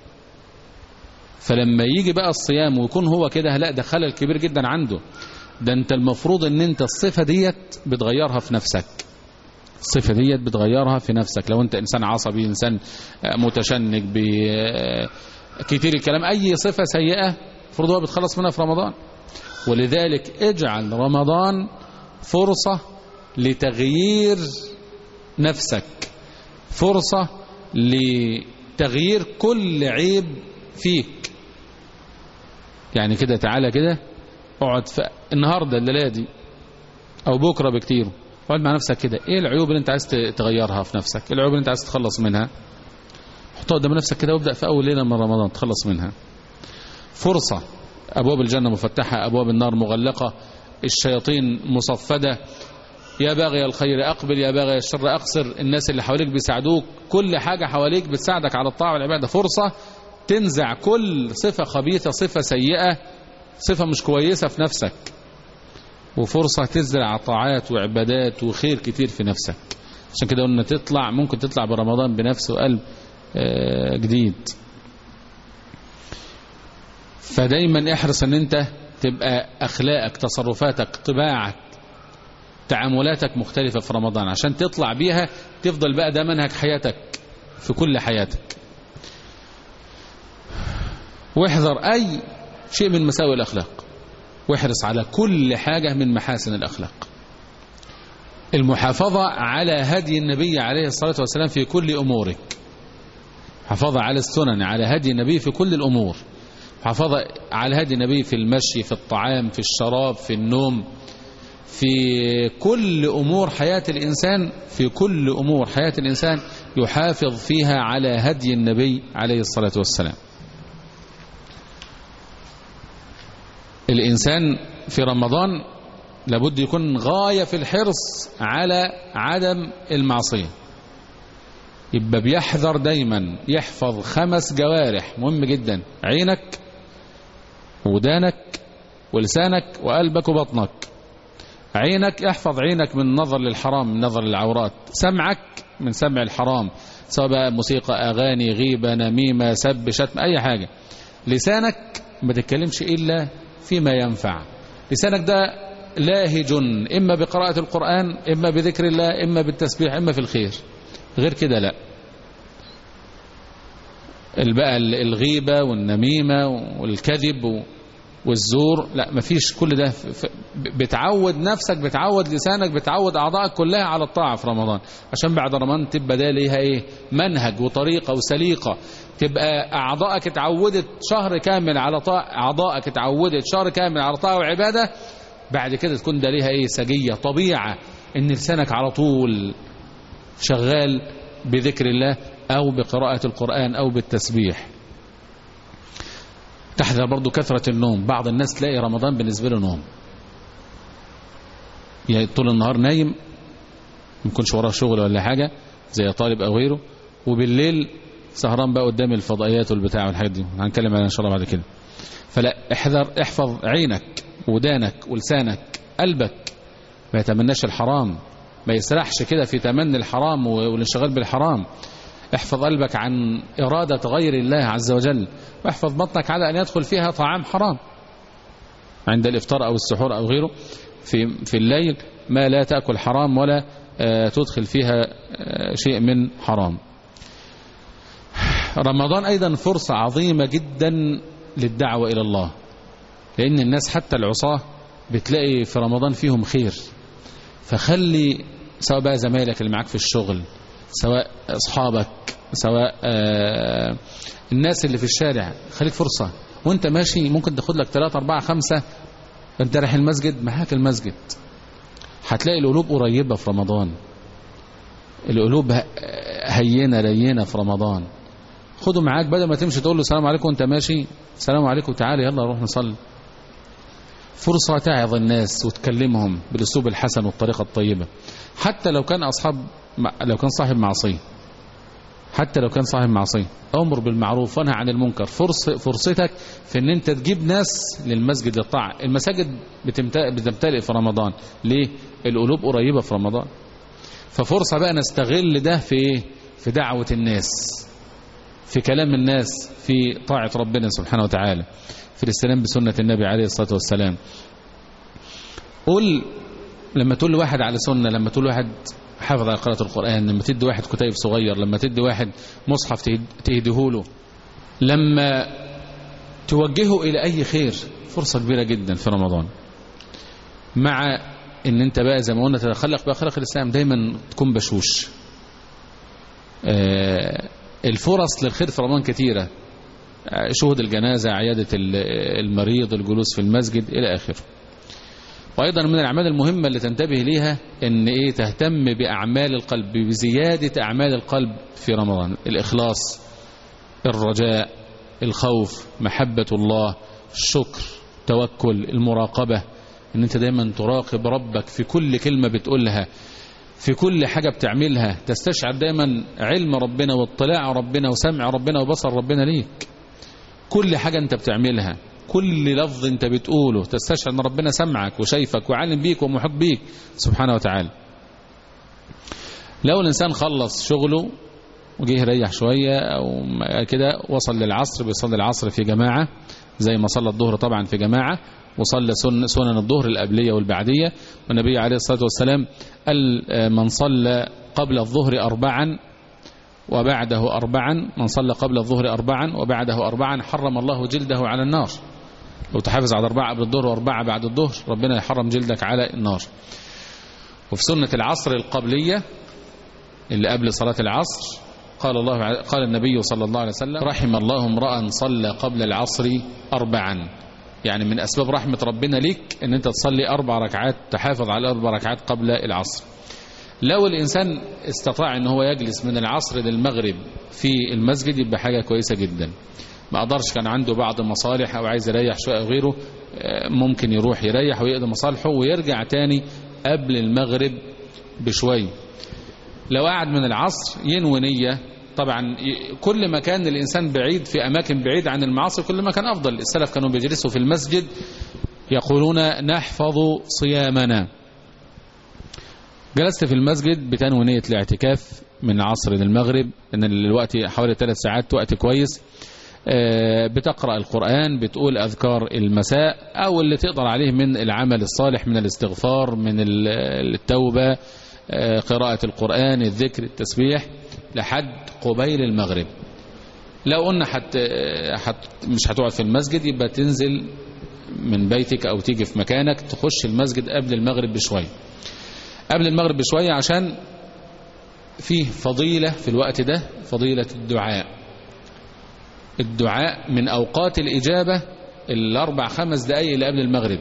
فلما يجي بقى الصيام ويكون هو كده لا ده خلل كبير جدا عنده ده انت المفروض ان انت الصفة ديت بتغيرها في نفسك الصفة ديت بتغيرها في نفسك لو انت انسان عصبي انسان متشنج ب- كتير الكلام اي صفة سيئة المفروض هو بتخلص منها في رمضان ولذلك اجعل رمضان فرصة لتغيير نفسك فرصة لتغيير كل عيب فيك يعني كده تعالى كده اقعد في النهاردة الليلة دي او بكرة بكتير اقعد مع نفسك كده ايه العيوب اللي انت عايز تغيرها في نفسك ايه العيوب اللي انت عايز تتخلص منها حطها قدام نفسك كده وابدأ في اول ليلة من رمضان تخلص منها فرصة أبواب الجنة مفتحة أبواب النار مغلقة الشياطين مصفدة يا باغي الخير أقبل يا باغي الشر أقصر الناس اللي حواليك بيساعدوك كل حاجة حواليك بتساعدك على الطاعة والعبادة فرصة تنزع كل صفة خبيثة صفة سيئة صفة مش كويسة في نفسك وفرصة تزرع طاعات وعبادات وخير كتير في نفسك عشان كده قلنا تطلع ممكن تطلع برمضان بنفس وقلب جديد فدايما احرص ان انت تبقى اخلاقك تصرفاتك طباعك تعاملاتك مختلفة في رمضان عشان تطلع بيها تفضل بقى ده منهج حياتك في كل حياتك واحذر اي شيء من مساوئ الاخلاق واحرص على كل حاجة من محاسن الاخلاق المحافظة على هدي النبي عليه الصلاة والسلام في كل أمورك حافظة على السنن على هدي النبي في كل الأمور حافظة على هدي النبي في المشي في الطعام في الشراب في النوم في كل أمور حياة الإنسان في كل أمور حياة الإنسان يحافظ فيها على هدي النبي عليه الصلاة والسلام الإنسان في رمضان لابد يكون غاية في الحرص على عدم المعصية يبقى بيحذر دايما يحفظ خمس جوارح مهم جدا عينك ودانك ولسانك وقلبك وبطنك عينك احفظ عينك من النظر للحرام من نظر للعورات سمعك من سمع الحرام سواء بقى موسيقى أغاني غيبة نميمة سب شتم أي حاجة لسانك ما تتكلمش إلا فيما ينفع لسانك ده لاهج إما بقراءة القرآن إما بذكر الله إما بالتسبيح إما في الخير غير كده لا بقى الغيبة والنميمة والكذب والزور لا مفيش كل ده بتعود نفسك بتعود لسانك بتعود أعضائك كلها على الطاعة في رمضان عشان بعد رمضان تبقى ده ليها ايه منهج وطريقة وسليقة تبقى أعضائك اتعودت شهر كامل على طاعة أعضائك اتعودت شهر كامل على طاعة وعبادة بعد كده تكون ده ليها ايه سجية طبيعة ان لسانك على طول شغال بذكر الله او بقراءة القرآن او بالتسبيح تحذر برضو كثرة النوم بعض الناس تلاقي رمضان بالنسبة له نوم يعني طول النهار نايم ما يكونش وراه شغل ولا حاجة زي طالب او غيره وبالليل سهران بقى قدام الفضائيات والبتاع والحاجات دي هنتكلم عنها ان شاء الله بعد كده فلا احذر احفظ عينك ودانك ولسانك قلبك ما يتمناش الحرام ما يسرحش كده في تمني الحرام والانشغال بالحرام احفظ قلبك عن إرادة غير الله عز وجل واحفظ بطنك على أن يدخل فيها طعام حرام عند الإفطار أو السحور أو غيره في, في الليل ما لا تأكل حرام ولا تدخل فيها شيء من حرام رمضان أيضا فرصة عظيمة جدا للدعوة إلى الله لأن الناس حتى العصاة بتلاقي في رمضان فيهم خير فخلي سواء بقى زمايلك اللي معاك في الشغل سواء أصحابك سواء آه الناس اللي في الشارع خليك فرصة وانت ماشي ممكن تاخد لك 3 4 5 انت رايح المسجد معاك المسجد هتلاقي القلوب قريبة في رمضان القلوب هينة لينة في رمضان خده معاك بدل ما تمشي تقول له السلام عليكم وانت ماشي السلام عليكم تعالى يلا نروح نصلي فرصة تعظ الناس وتكلمهم بالاسلوب الحسن والطريقة الطيبة حتى لو كان أصحاب لو كان صاحب معصية حتى لو كان صاحب معصية أمر بالمعروف وانهى عن المنكر فرص فرصتك في ان انت تجيب ناس للمسجد للطاعة المساجد بتمتلئ في رمضان ليه القلوب قريبة في رمضان ففرصة بقى نستغل ده في ايه في دعوة الناس في كلام الناس في طاعة ربنا سبحانه وتعالى في الاستلام بسنة النبي عليه الصلاة والسلام قل لما تقول لواحد على سنة لما تقول واحد حافظ على قراءة القرآن لما تدي واحد كتيب صغير لما تدي واحد مصحف تهديه لما توجهه إلى أي خير فرصة كبيرة جدا في رمضان مع ان انت بقى زي ما قلنا تتخلق بأخلاق الإسلام دايما تكون بشوش آه الفرص للخير في رمضان كثيرة شهود الجنازة عيادة المريض الجلوس في المسجد إلى آخره وأيضا من الأعمال المهمة اللي تنتبه ليها أن إيه تهتم بأعمال القلب بزيادة أعمال القلب في رمضان الإخلاص الرجاء الخوف محبة الله الشكر توكل المراقبة ان انت دايما تراقب ربك في كل كلمة بتقولها في كل حاجة بتعملها تستشعر دايما علم ربنا واطلاع ربنا وسمع ربنا وبصر ربنا ليك كل حاجة انت بتعملها كل لفظ انت بتقوله تستشعر ان ربنا سمعك وشايفك وعالم بيك ومحب بيك سبحانه وتعالى لو الإنسان خلص شغله وجه يريح شوية أو كده وصل للعصر بيصلي العصر في جماعة زي ما صلى الظهر طبعا في جماعة وصلى سن سنن الظهر القبلية والبعدية والنبي عليه الصلاة والسلام قال من صلى قبل الظهر أربعا وبعده أربعا من صلى قبل الظهر أربعا وبعده أربعا حرم الله جلده على النار لو تحافظ على أربعة قبل الظهر وأربعة بعد الظهر ربنا يحرم جلدك على النار وفي سنة العصر القبلية اللي قبل صلاة العصر قال الله قال النبي صلى الله عليه وسلم رحم الله امرأ صلى قبل العصر أربعا يعني من أسباب رحمة ربنا ليك ان انت تصلي أربع ركعات تحافظ على أربع ركعات قبل العصر لو الإنسان استطاع ان هو يجلس من العصر للمغرب في المسجد يبقى حاجة كويسة جدا ما قدرش كان عنده بعض مصالح أو عايز يريح شوية أو غيره ممكن يروح يريح ويقضي مصالحه ويرجع تاني قبل المغرب بشوية لو قعد من العصر ينوي نية طبعا كل ما كان الإنسان بعيد في أماكن بعيد عن المعاصي كل ما كان أفضل السلف كانوا بيجلسوا في المسجد يقولون نحفظ صيامنا جلست في المسجد بتنوي نية الاعتكاف من العصر للمغرب لأن الوقت حوالي ثلاث ساعات وقت كويس بتقرأ القرآن بتقول أذكار المساء أو اللي تقدر عليه من العمل الصالح من الاستغفار من التوبة قراءة القرآن الذكر التسبيح لحد قبيل المغرب لو قلنا حت حت مش هتقعد في المسجد يبقى تنزل من بيتك أو تيجي في مكانك تخش المسجد قبل المغرب بشوية قبل المغرب بشوية عشان فيه فضيلة في الوقت ده فضيلة الدعاء الدعاء من أوقات الإجابة الأربع خمس دقايق اللي قبل المغرب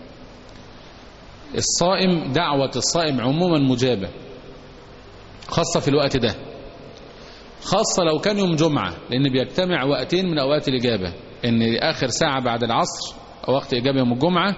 الصائم دعوة الصائم عموما مجابة خاصة في الوقت ده خاصة لو كان يوم جمعة لأن بيجتمع وقتين من أوقات الإجابة إن آخر ساعة بعد العصر وقت إجابة يوم الجمعة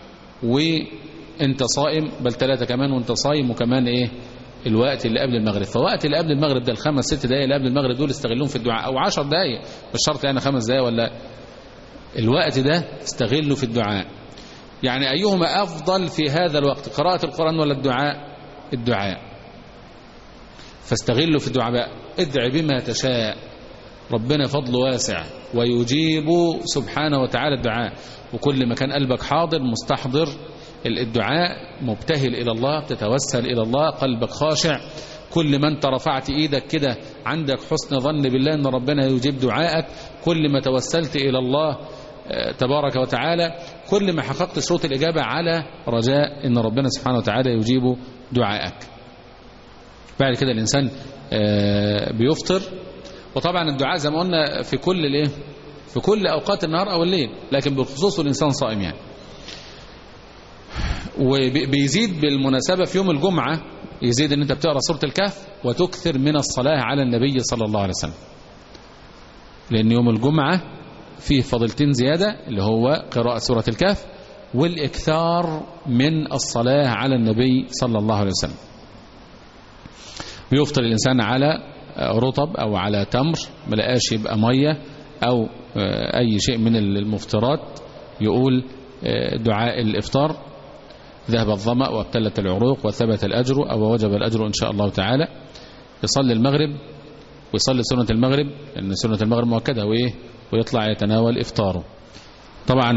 وإنت صائم بل ثلاثة كمان وإنت صايم وكمان إيه الوقت اللي قبل المغرب فوقت اللي قبل المغرب ده الخمس ست دقايق اللي قبل المغرب دول استغلون في الدعاء أو عشر دقايق مش شرط يعني خمس دقايق ولا الوقت ده استغلوا في الدعاء يعني أيهما أفضل في هذا الوقت قراءة القرآن ولا الدعاء الدعاء فاستغلوا في الدعاء بقى ادع بما تشاء ربنا فضل واسع ويجيب سبحانه وتعالى الدعاء وكل ما كان قلبك حاضر مستحضر الدعاء مبتهل إلى الله تتوسل إلى الله قلبك خاشع كل ما انت رفعت ايدك كده عندك حسن ظن بالله ان ربنا يجيب دعائك كل ما توسلت إلى الله تبارك وتعالى كل ما حققت شروط الإجابة على رجاء ان ربنا سبحانه وتعالى يجيب دعائك بعد كده الإنسان بيفطر وطبعا الدعاء زي ما قلنا في كل الايه في كل أوقات النهار أو الليل لكن بالخصوص الإنسان صائم يعني وبيزيد بالمناسبة في يوم الجمعة يزيد ان انت بتقرأ سورة الكهف وتكثر من الصلاة على النبي صلى الله عليه وسلم لأن يوم الجمعة فيه فضلتين زيادة اللي هو قراءة سورة الكهف والإكثار من الصلاة على النبي صلى الله عليه وسلم بيفطر الإنسان على رطب أو على تمر ملقاش يبقى مية أو أي شيء من المفطرات يقول دعاء الإفطار ذهب الظمأ وابتلت العروق وثبت الأجر أو وجب الأجر إن شاء الله تعالى يصلي المغرب ويصلي سنة المغرب لأن سنة المغرب مؤكدة وإيه ويطلع يتناول إفطاره طبعا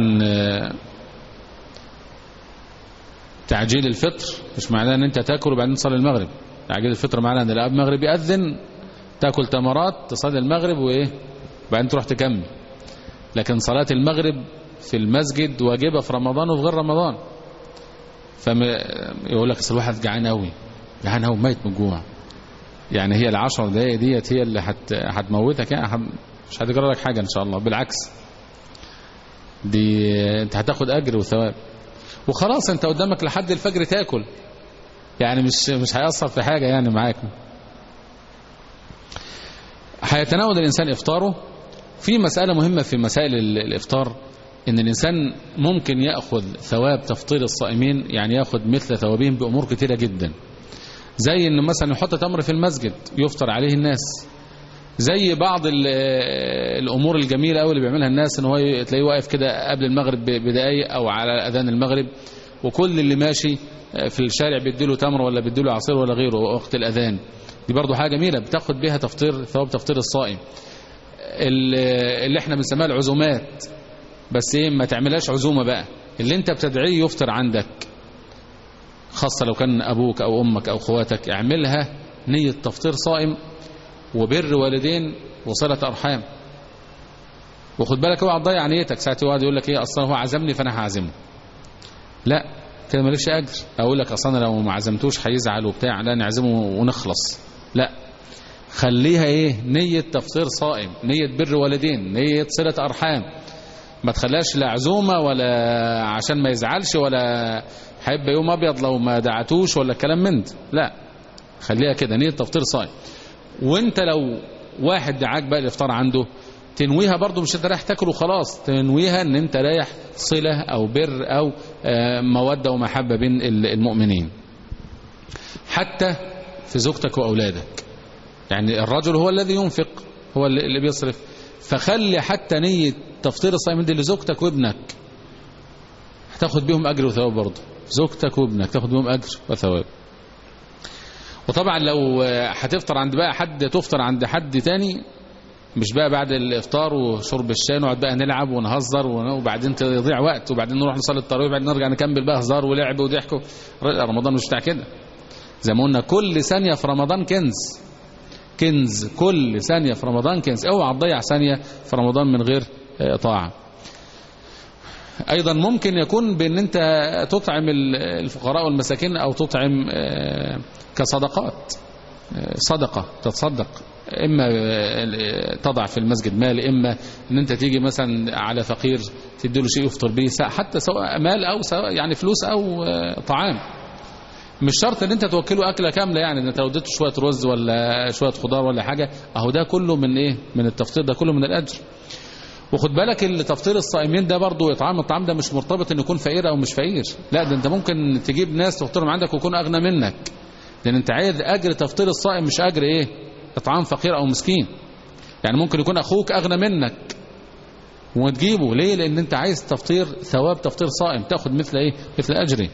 تعجيل الفطر مش معناه ان انت تاكل وبعدين تصلي المغرب تعجيل الفطر معناه ان الاب المغرب يأذن تاكل تمرات تصلي المغرب وايه وبعدين تروح تكمل لكن صلاة المغرب في المسجد واجبة في رمضان وفي غير رمضان فيقول لك اصل الواحد جعان قوي جعان قوي ميت من الجوع يعني هي العشر دقايق ديت هي اللي هت... هتموتك يعني حت... مش هتجرى لك حاجة ان شاء الله بالعكس دي انت هتاخد اجر وثواب وخلاص انت قدامك لحد الفجر تاكل يعني مش مش هيأثر في حاجة يعني معاك هيتناول الإنسان إفطاره في مسألة مهمة في مسائل ال- الإفطار إن الإنسان ممكن يأخذ ثواب تفطير الصائمين يعني يأخذ مثل ثوابهم بأمور كتيرة جدا زي إنه مثلا يحط تمر في المسجد يفطر عليه الناس زي بعض ال- الأمور الجميلة أوي اللي بيعملها الناس إن هو ي- تلاقيه واقف كده قبل المغرب ب- بدقايق أو على أذان المغرب وكل اللي ماشي في الشارع بيديله تمر ولا بيديله عصير ولا غيره وقت الأذان دي برضو حاجة جميلة بتاخد بيها تفطير ثواب تفطير الصائم ال- اللي احنا بنسميها العزومات بس ايه ما تعملهاش عزومة بقى اللي انت بتدعيه يفطر عندك خاصة لو كان ابوك او امك او اخواتك اعملها نية تفطير صائم وبر والدين وصلة ارحام وخد بالك اوعى تضيع نيتك ساعة يقعد يقول لك ايه اصلا هو عزمني فانا هعزمه لا كده مالكش اجر اقول لك اصلا لو ما عزمتوش هيزعل وبتاع لا نعزمه ونخلص لا خليها ايه نية تفطير صائم نية بر والدين نية صلة ارحام ما تخليهاش لا عزومة ولا عشان ما يزعلش ولا هيبقى يوم ابيض لو ما دعتوش ولا الكلام من ده لا خليها كده نية تفطير صائم وانت لو واحد دعاك بقى الافطار عنده تنويها برضو مش انت رايح تاكل وخلاص تنويها ان انت رايح صلة او بر او آه، مودة ومحبة بين ال- المؤمنين حتى في زوجتك واولادك يعني الرجل هو الذي ينفق هو اللي اللي بيصرف فخلي حتى نية تفطير الصائم دي لزوجتك وابنك هتاخد بيهم اجر وثواب برضه زوجتك وابنك تاخد بيهم اجر وثواب وطبعا لو آه، هتفطر عند بقى حد تفطر عند حد تاني مش بقى بعد الافطار وشرب الشاي نقعد بقى نلعب ونهزر ون- وبعدين يضيع وقت وبعدين نروح نصلي التراويح وبعدين نرجع نكمل بقى هزار ولعب وضحك رمضان مش بتاع كده زي ما قلنا كل ثانية في رمضان كنز كنز كل ثانية في رمضان كنز اوعى تضيع ثانية في رمضان من غير آه، طاعة ايضا ممكن يكون بان انت تطعم ال- الفقراء والمساكين او تطعم آه، كصدقات آه، صدقة تتصدق اما آه، تضع في المسجد مال اما ان انت تيجي مثلا على فقير تديله شيء يفطر به سا- حتى سواء مال او سواء يعني فلوس او آه، طعام مش شرط ان انت توكله اكله كامله يعني ان انت لو اديته شويه رز ولا شويه خضار ولا حاجه اهو ده كله من ايه من التفطير ده كله من الاجر وخد بالك التفطير الصائمين ده برضه اطعام الطعام ده مش مرتبط انه يكون فقير او مش فقير لا ده انت ممكن تجيب ناس تفطرهم عندك ويكونوا اغنى منك لان انت عايز اجر تفطير الصائم مش اجر ايه اطعام فقير او مسكين يعني ممكن يكون اخوك اغنى منك وتجيبه ليه لان انت عايز تفطير ثواب تفطير صائم تاخد مثل ايه مثل اجره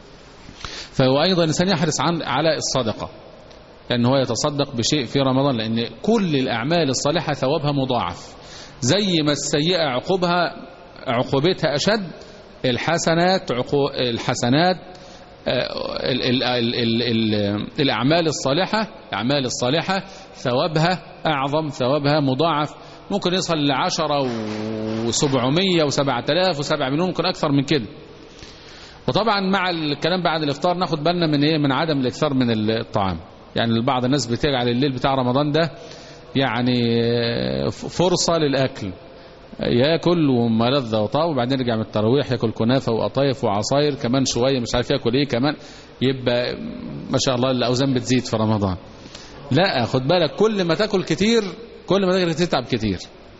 فهو ايضا الانسان يحرص عن على الصدقه لان هو يتصدق بشيء في رمضان لان كل الاعمال الصالحه ثوابها مضاعف زي ما السيئه عقوبها عقوبتها اشد الحسنات عقو الحسنات آه، ال ال ال ال ال الأعمال الصالحة الأعمال الصالحة ثوابها أعظم ثوابها مضاعف ممكن يصل لعشرة وسبعمية وسبعة آلاف وسبعة مليون ممكن أكثر من كده وطبعا مع الكلام بعد الإفطار ناخد بالنا من إيه من عدم الإكثار من الطعام يعني بعض الناس بتجعل الليل بتاع رمضان ده يعني فرصة للأكل ياكل وما لذ وطاب وبعدين يرجع من التراويح ياكل كنافه وقطايف وعصاير كمان شويه مش عارف ياكل ايه كمان يبقى ما شاء الله الاوزان بتزيد في رمضان لا خد بالك كل ما تاكل كتير كل ما تاكل كتير تتعب كتير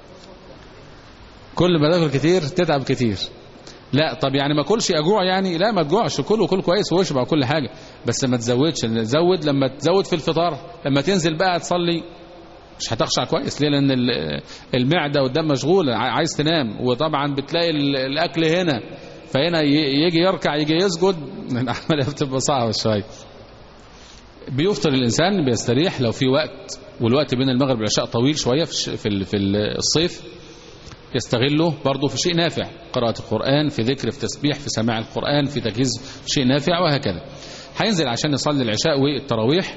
كل ما تاكل كتير تتعب كتير لا طب يعني ما اكلش اجوع يعني لا ما تجوعش كل وكل كويس واشبع وكل حاجه بس ما تزودش زود لما تزود في الفطار لما تنزل بقى تصلي مش هتخشع كويس ليه لان المعده والدم مشغول عايز تنام وطبعا بتلاقي الاكل هنا فهنا يجي يركع يجي يسجد العمليه بتبقى صعبه شويه بيفطر الانسان بيستريح لو في وقت والوقت بين المغرب والعشاء طويل شويه في في في الصيف يستغله برضه في شيء نافع قراءة القرآن في ذكر في تسبيح في سماع القرآن في تجهيز شيء نافع وهكذا هينزل عشان يصلي العشاء والتراويح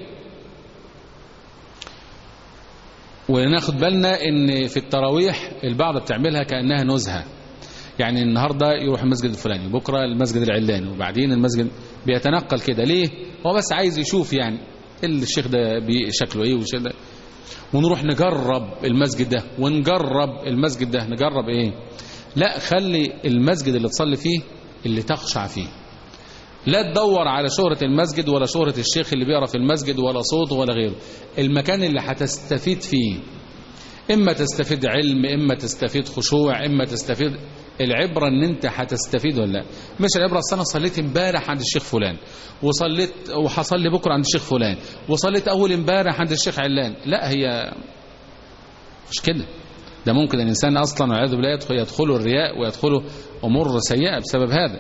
وناخد بالنا ان في التراويح البعض بتعملها كأنها نزهة يعني النهاردة يروح المسجد الفلاني بكرة المسجد العلاني وبعدين المسجد بيتنقل كده ليه هو بس عايز يشوف يعني الشيخ ده شكله ايه والشيخ ده ونروح نجرب المسجد ده ونجرب المسجد ده نجرب ايه لا خلي المسجد اللي تصلي فيه اللي تخشع فيه لا تدور على شهرة المسجد ولا شهرة الشيخ اللي بيقرأ في المسجد ولا صوت ولا غيره المكان اللي هتستفيد فيه إما تستفيد علم إما تستفيد خشوع إما تستفيد العبرة ان انت هتستفيد ولا لا مش العبرة اصل انا صليت امبارح عند الشيخ فلان وصليت وهصلي بكرة عند الشيخ فلان وصليت اول امبارح عند الشيخ علان لا هي مش كده ده ممكن الانسان اصلا والعياذ بالله يدخل يدخله الرياء ويدخله امور سيئة بسبب هذا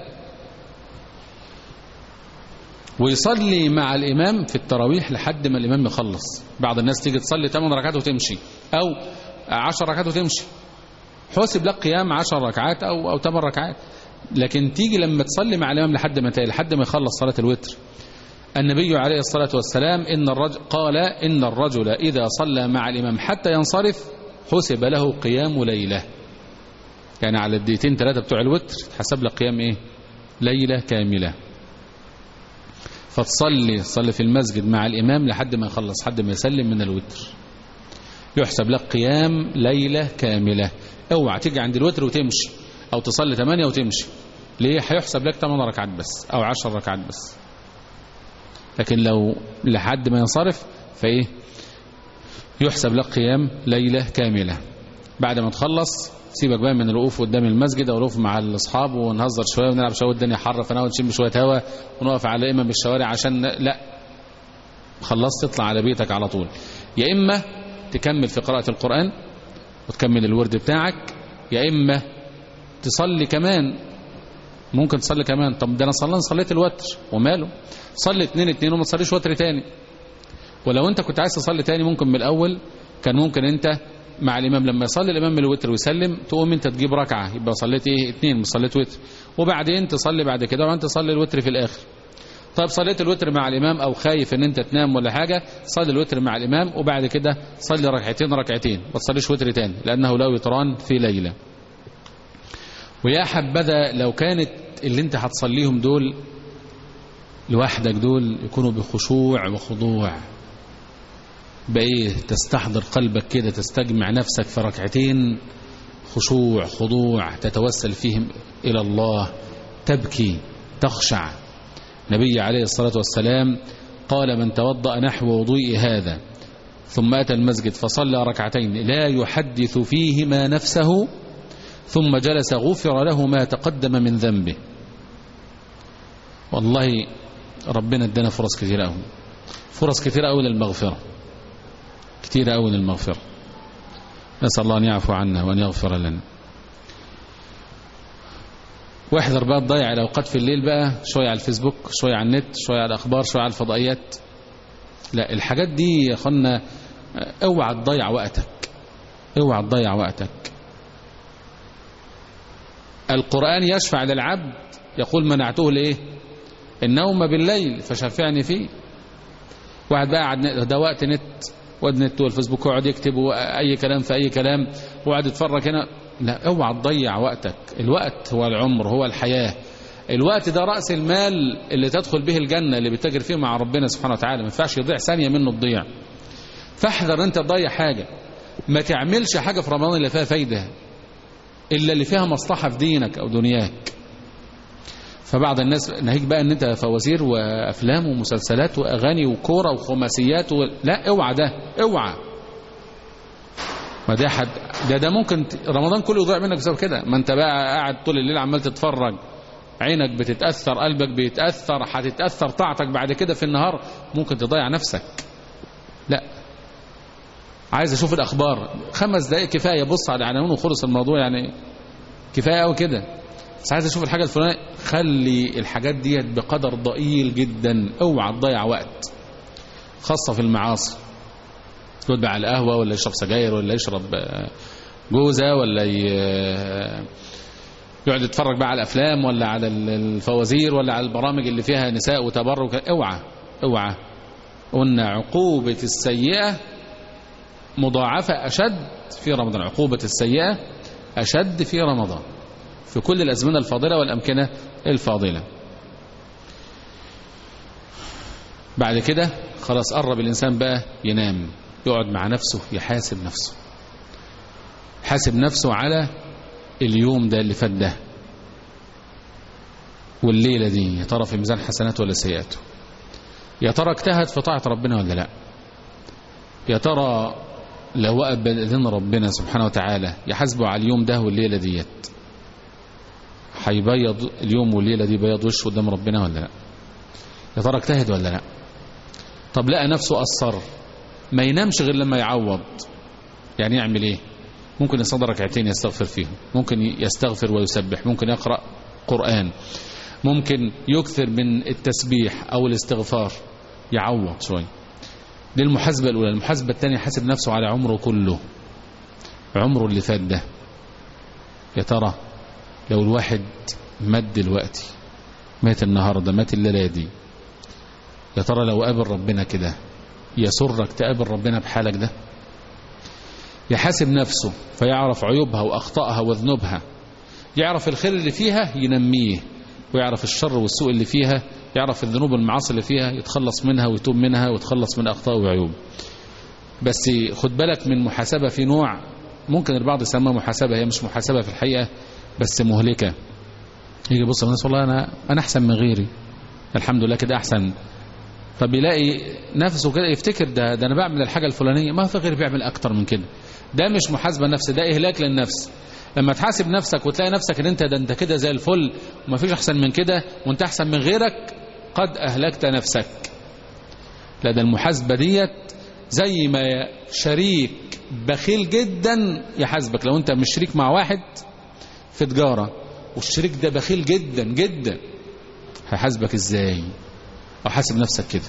ويصلي مع الامام في التراويح لحد ما الامام يخلص بعض الناس تيجي تصلي 8 ركعات وتمشي او 10 ركعات وتمشي حسب لك قيام 10 ركعات او او 8 ركعات لكن تيجي لما تصلي مع الامام لحد ما لحد ما يخلص صلاه الوتر النبي عليه الصلاه والسلام ان الرجل قال ان الرجل اذا صلى مع الامام حتى ينصرف حسب له قيام ليله يعني على الدقيقتين ثلاثه بتوع الوتر تحسب لك قيام ايه ليله كامله فتصلي تصلي في المسجد مع الامام لحد ما يخلص حد ما يسلم من الوتر يحسب لك قيام ليله كامله اوعى تيجي عند الوتر وتمشي او تصلي 8 وتمشي ليه هيحسب لك 8 ركعات بس او 10 ركعات بس لكن لو لحد ما ينصرف فايه يحسب لك قيام ليله كامله بعد ما تخلص سيبك بقى من الوقوف قدام المسجد او الوقوف مع الاصحاب ونهزر شويه ونلعب شويه الدنيا حر فنحاول نشم شويه هوا ونقف على امام الشوارع عشان لا خلصت تطلع على بيتك على طول يا اما تكمل في قراءه القران وتكمل الورد بتاعك يا إما تصلي كمان ممكن تصلي كمان طب ده أنا صلي صليت الوتر وماله صلي اتنين اتنين وما تصليش وتر تاني ولو انت كنت عايز تصلي تاني ممكن من الأول كان ممكن انت مع الإمام لما يصلي الإمام الوتر ويسلم تقوم انت تجيب ركعة يبقى صليت ايه اتنين مش صليت وتر وبعدين تصلي بعد كده وانت تصلي الوتر في الآخر طيب صليت الوتر مع الإمام أو خايف ان انت تنام ولا حاجة صلي الوتر مع الإمام وبعد كده صلي ركعتين ركعتين ما تصليش وتر تاني لأنه لا وتران في ليلة ويا حبذا لو كانت اللي انت هتصليهم دول لوحدك دول يكونوا بخشوع وخضوع بإيه تستحضر قلبك كده تستجمع نفسك في ركعتين خشوع خضوع تتوسل فيهم إلى الله تبكي تخشع نبي عليه الصلاة والسلام قال من توضأ نحو وضوء هذا ثم أتى المسجد فصلى ركعتين لا يحدث فيهما نفسه ثم جلس غفر له ما تقدم من ذنبه والله ربنا ادانا فرص كثيرة أوي فرص كثيرة أوي للمغفرة كثيرة أوي للمغفرة نسأل الله أن يعفو عنا وأن يغفر لنا واحذر بقى تضيع الأوقات في الليل بقى شوية على الفيسبوك شوية على النت شوية على الأخبار شوية على الفضائيات لا الحاجات دي يا أخوانا اوعى تضيع وقتك اوعى تضيع وقتك القرآن يشفع للعبد يقول منعته لإيه النوم بالليل فشفعني فيه واحد بقى قاعد ده وقت نت واد نت والفيسبوك يقعد يكتب اي كلام في اي كلام وقعد يتفرج هنا لا اوعى تضيع وقتك الوقت هو العمر هو الحياة الوقت ده رأس المال اللي تدخل به الجنة اللي بتجر فيه مع ربنا سبحانه وتعالى ما ينفعش يضيع ثانية منه تضيع فاحذر انت تضيع حاجة ما تعملش حاجة في رمضان اللي فيها فايدة إلا اللي فيها مصلحة في دينك أو دنياك فبعض الناس ناهيك بقى ان انت فوازير وافلام ومسلسلات واغاني وكوره وخماسيات و... لا اوعى ده اوعى ما ده حد ده ده ممكن رمضان كله يضيع منك بسبب كده ما انت بقى قاعد طول الليل عمال تتفرج عينك بتتاثر قلبك بيتاثر هتتاثر طاعتك بعد كده في النهار ممكن تضيع نفسك لا عايز اشوف الاخبار خمس دقائق كفايه بص على العناوين وخلص الموضوع يعني كفايه قوي كده بس عايز اشوف الحاجه الفلانيه خلي الحاجات ديت بقدر ضئيل جدا اوعى تضيع وقت خاصه في المعاصي يقعد بقى على القهوه ولا يشرب سجاير ولا يشرب جوزه ولا يقعد يتفرج بقى على الافلام ولا على الفوازير ولا على البرامج اللي فيها نساء وتبرج اوعى اوعى قلنا عقوبه السيئه مضاعفه اشد في رمضان عقوبه السيئه اشد في رمضان في كل الأزمنة الفاضلة والأمكنة الفاضلة بعد كده خلاص قرب الإنسان بقى ينام يقعد مع نفسه يحاسب نفسه حاسب نفسه على اليوم ده اللي فات ده والليلة دي يا ترى في ميزان حسناته ولا سيئاته يا ترى اجتهد في طاعة ربنا ولا لا يا ترى لو وقف بين ربنا سبحانه وتعالى يحاسبه على اليوم ده والليلة ديت هيبيض اليوم والليلة دي بيض وشه قدام ربنا ولا لا يا ترى اجتهد ولا لا طب لقى نفسه أثر ما ينامش غير لما يعوض يعني يعمل ايه ممكن يصدر ركعتين يستغفر فيهم ممكن يستغفر ويسبح ممكن يقرأ قرآن ممكن يكثر من التسبيح أو الاستغفار يعوض شوي دي المحاسبة الأولى المحاسبة الثانية حاسب نفسه على عمره كله عمره اللي فات ده يا ترى لو الواحد مات دلوقتي مات النهاردة مات الليلة دي يا ترى لو قابل ربنا كده يسرك تقابل ربنا بحالك ده يحاسب نفسه فيعرف عيوبها وأخطائها وذنوبها يعرف الخير اللي فيها ينميه ويعرف الشر والسوء اللي فيها يعرف الذنوب والمعاصي اللي فيها يتخلص منها ويتوب منها ويتخلص من أخطاء وعيوب بس خد بالك من محاسبة في نوع ممكن البعض يسمى محاسبة هي مش محاسبة في الحقيقة بس مهلكة يجي يبص الناس والله أنا, أنا أحسن من غيري الحمد لله كده أحسن طب يلاقي نفسه كده يفتكر ده, ده أنا بعمل الحاجة الفلانية ما في غير بيعمل أكتر من كده ده مش محاسبة نفس ده إهلاك للنفس لما تحاسب نفسك وتلاقي نفسك ان انت ده انت كده زي الفل وما فيش احسن من كده وانت احسن من غيرك قد اهلكت نفسك لا ده المحاسبة ديت زي ما شريك بخيل جدا يحاسبك لو انت مش شريك مع واحد في تجارة والشريك ده بخيل جدا جدا هيحاسبك ازاي او حاسب نفسك كده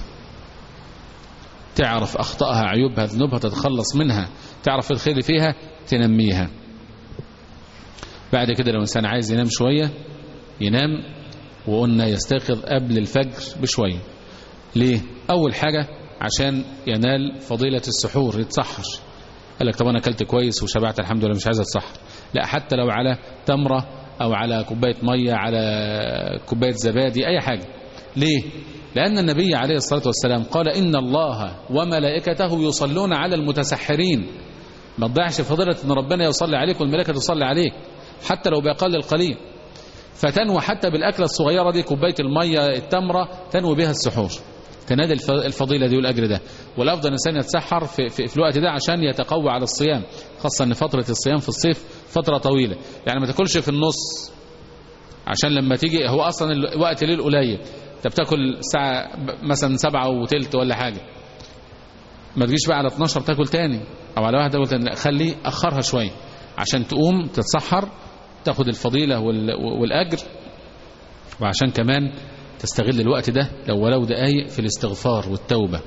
تعرف اخطائها عيوبها ذنوبها تتخلص منها تعرف الخير اللي فيها تنميها بعد كده لو إنسان عايز ينام شوية ينام وقلنا يستيقظ قبل الفجر بشوية ليه؟ أول حاجة عشان ينال فضيلة السحور يتسحر قال لك طب أنا أكلت كويس وشبعت الحمد لله مش عايز أتسحر لا حتى لو على تمرة أو على كوباية مية على كوباية زبادي أي حاجة ليه؟ لأن النبي عليه الصلاة والسلام قال إن الله وملائكته يصلون على المتسحرين ما تضيعش فضيلة أن ربنا يصلي عليك والملائكة تصلي عليك حتى لو بأقل القليل فتنوى حتى بالأكلة الصغيرة دي كوباية المية التمرة تنوي بها السحور تنادي الفضيلة دي والأجر ده والأفضل الإنسان يتسحر في, في, في الوقت ده عشان يتقوى على الصيام خاصة أن فترة الصيام في الصيف فترة طويلة يعني ما تاكلش في النص عشان لما تيجي هو أصلا الوقت ليل قليل انت بتاكل الساعة مثلا سبعة وتلت ولا حاجة ما تجيش بقى على 12 تاكل تاني أو على واحدة تاني خليه أخرها شوية عشان تقوم تتسحر تاخد الفضيلة والأجر وعشان كمان تستغل الوقت ده لو ولو دقايق في الاستغفار والتوبة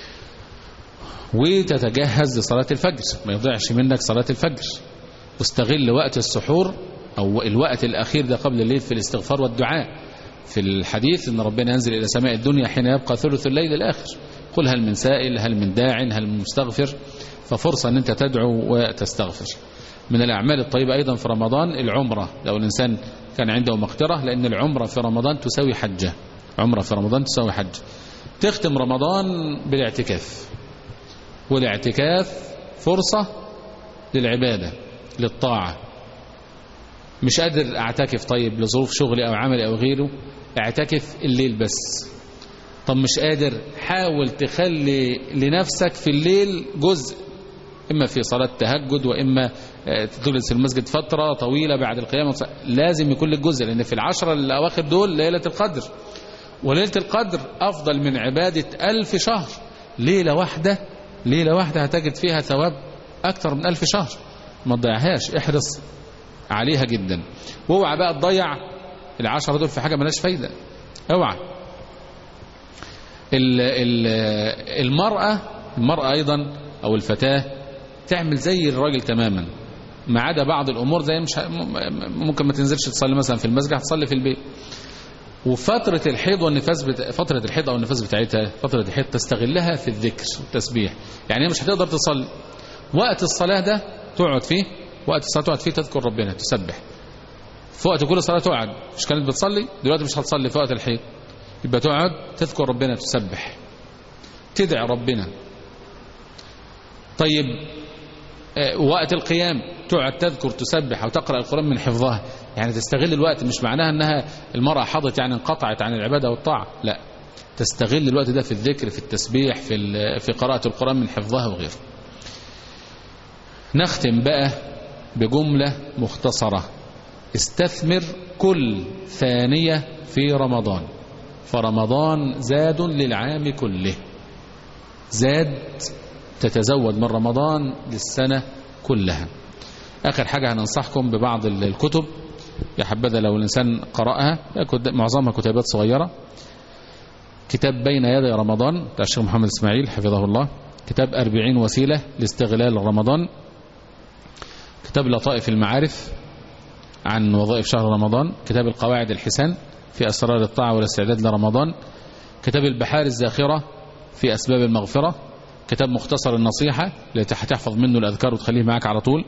وتتجهز لصلاة الفجر ما يضيعش منك صلاة الفجر واستغل وقت السحور أو الوقت الأخير ده قبل الليل في الاستغفار والدعاء في الحديث أن ربنا ينزل إلى سماء الدنيا حين يبقى ثلث الليل الآخر قل هل من سائل هل من داع هل من مستغفر ففرصة أن أنت تدعو وتستغفر من الأعمال الطيبة أيضا في رمضان العمرة لو الإنسان كان عنده مقدرة لأن العمرة في رمضان تساوي حجة عمرة في رمضان تساوي حج تختم رمضان بالاعتكاف والاعتكاف فرصة للعبادة للطاعة مش قادر اعتكف طيب لظروف شغلي أو عملي أو غيره اعتكف الليل بس طب مش قادر حاول تخلي لنفسك في الليل جزء إما في صلاة تهجد وإما تجلس في المسجد فترة طويلة بعد القيامة لازم يكون لك جزء لأن في العشرة الأواخر دول ليلة القدر وليلة القدر أفضل من عبادة ألف شهر ليلة واحدة ليلة واحدة هتجد فيها ثواب أكثر من ألف شهر ما تضيعهاش احرص عليها جدا واوعى بقى تضيع العشرة دول في حاجة ملاش فايدة اوعى المرأة المرأة أيضا أو الفتاة تعمل زي الراجل تماما ما عدا بعض الأمور زي مش ممكن ما تنزلش تصلي مثلا في المسجد تصلي في البيت وفترة الحيض والنفاس بت... فترة الحيض أو النفاس بتاعتها فترة الحيض تستغلها في الذكر والتسبيح يعني هي مش هتقدر تصلي وقت الصلاة ده تقعد فيه وقت الصلاة تقعد فيه تذكر ربنا تسبح في وقت كل صلاة تقعد مش كانت بتصلي دلوقتي مش هتصلي في وقت الحيض يبقى تقعد تذكر ربنا تسبح تدعي ربنا طيب وقت القيام تقعد تذكر تسبح أو تقرأ القرآن من حفظها يعني تستغل الوقت مش معناها أنها المرأة حضت يعني انقطعت عن العبادة والطاعة لا تستغل الوقت ده في الذكر في التسبيح في في قراءة القرآن من حفظها وغيره نختم بقى بجملة مختصرة استثمر كل ثانية في رمضان فرمضان زاد للعام كله زاد تتزود من رمضان للسنة كلها آخر حاجة هننصحكم ببعض الكتب يا حبذا لو الإنسان قرأها معظمها كتابات صغيرة كتاب بين يدي رمضان بتاع الشيخ محمد إسماعيل حفظه الله كتاب أربعين وسيلة لاستغلال رمضان كتاب لطائف المعارف عن وظائف شهر رمضان كتاب القواعد الحسان في أسرار الطاعة والاستعداد لرمضان كتاب البحار الزاخرة في أسباب المغفرة كتاب مختصر النصيحة التي هتحفظ منه الأذكار وتخليه معك على طول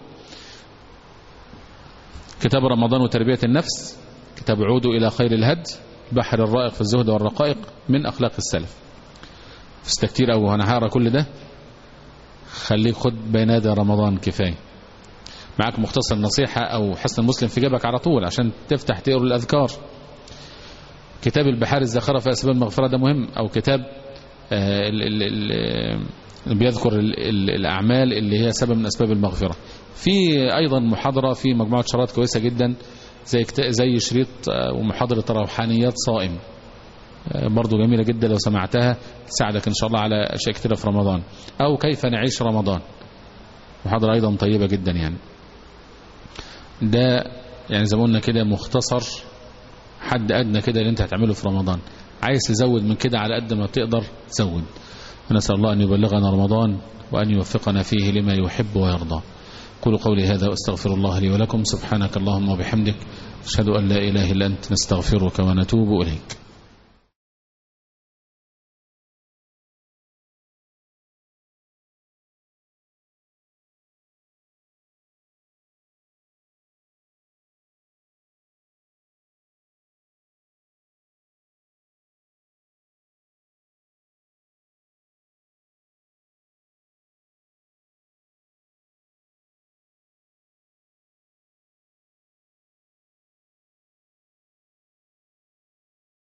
كتاب رمضان وتربية النفس كتاب عودوا إلى خير الهد بحر الرائق في الزهد والرقائق من أخلاق السلف فست كتير أو أنا هقرا كل ده خليك خد بين يدي رمضان كفاية معك مختصر نصيحة أو حسن المسلم في جيبك على طول عشان تفتح تقرا الأذكار كتاب البحار الزاخرة في أسباب المغفرة ده مهم أو كتاب آه ال ال ال بيذكر ال ال الأعمال اللي هي سبب من أسباب المغفرة في أيضا محاضرة في مجموعة شرائط كويسة جدا زي زي شريط ومحاضرة روحانيات صائم برضو جميلة جدا لو سمعتها تساعدك إن شاء الله على أشياء كثيرة في رمضان أو كيف نعيش رمضان محاضرة أيضا طيبة جدا يعني ده يعني زي ما قلنا كده مختصر حد أدنى كده اللي أنت هتعمله في رمضان عايز تزود من كده على قد ما تقدر تزود نسأل الله أن يبلغنا رمضان وأن يوفقنا فيه لما يحب ويرضى قولوا قولي هذا واستغفر الله لي ولكم سبحانك اللهم وبحمدك أشهد أن لا إله إلا أنت نستغفرك ونتوب إليك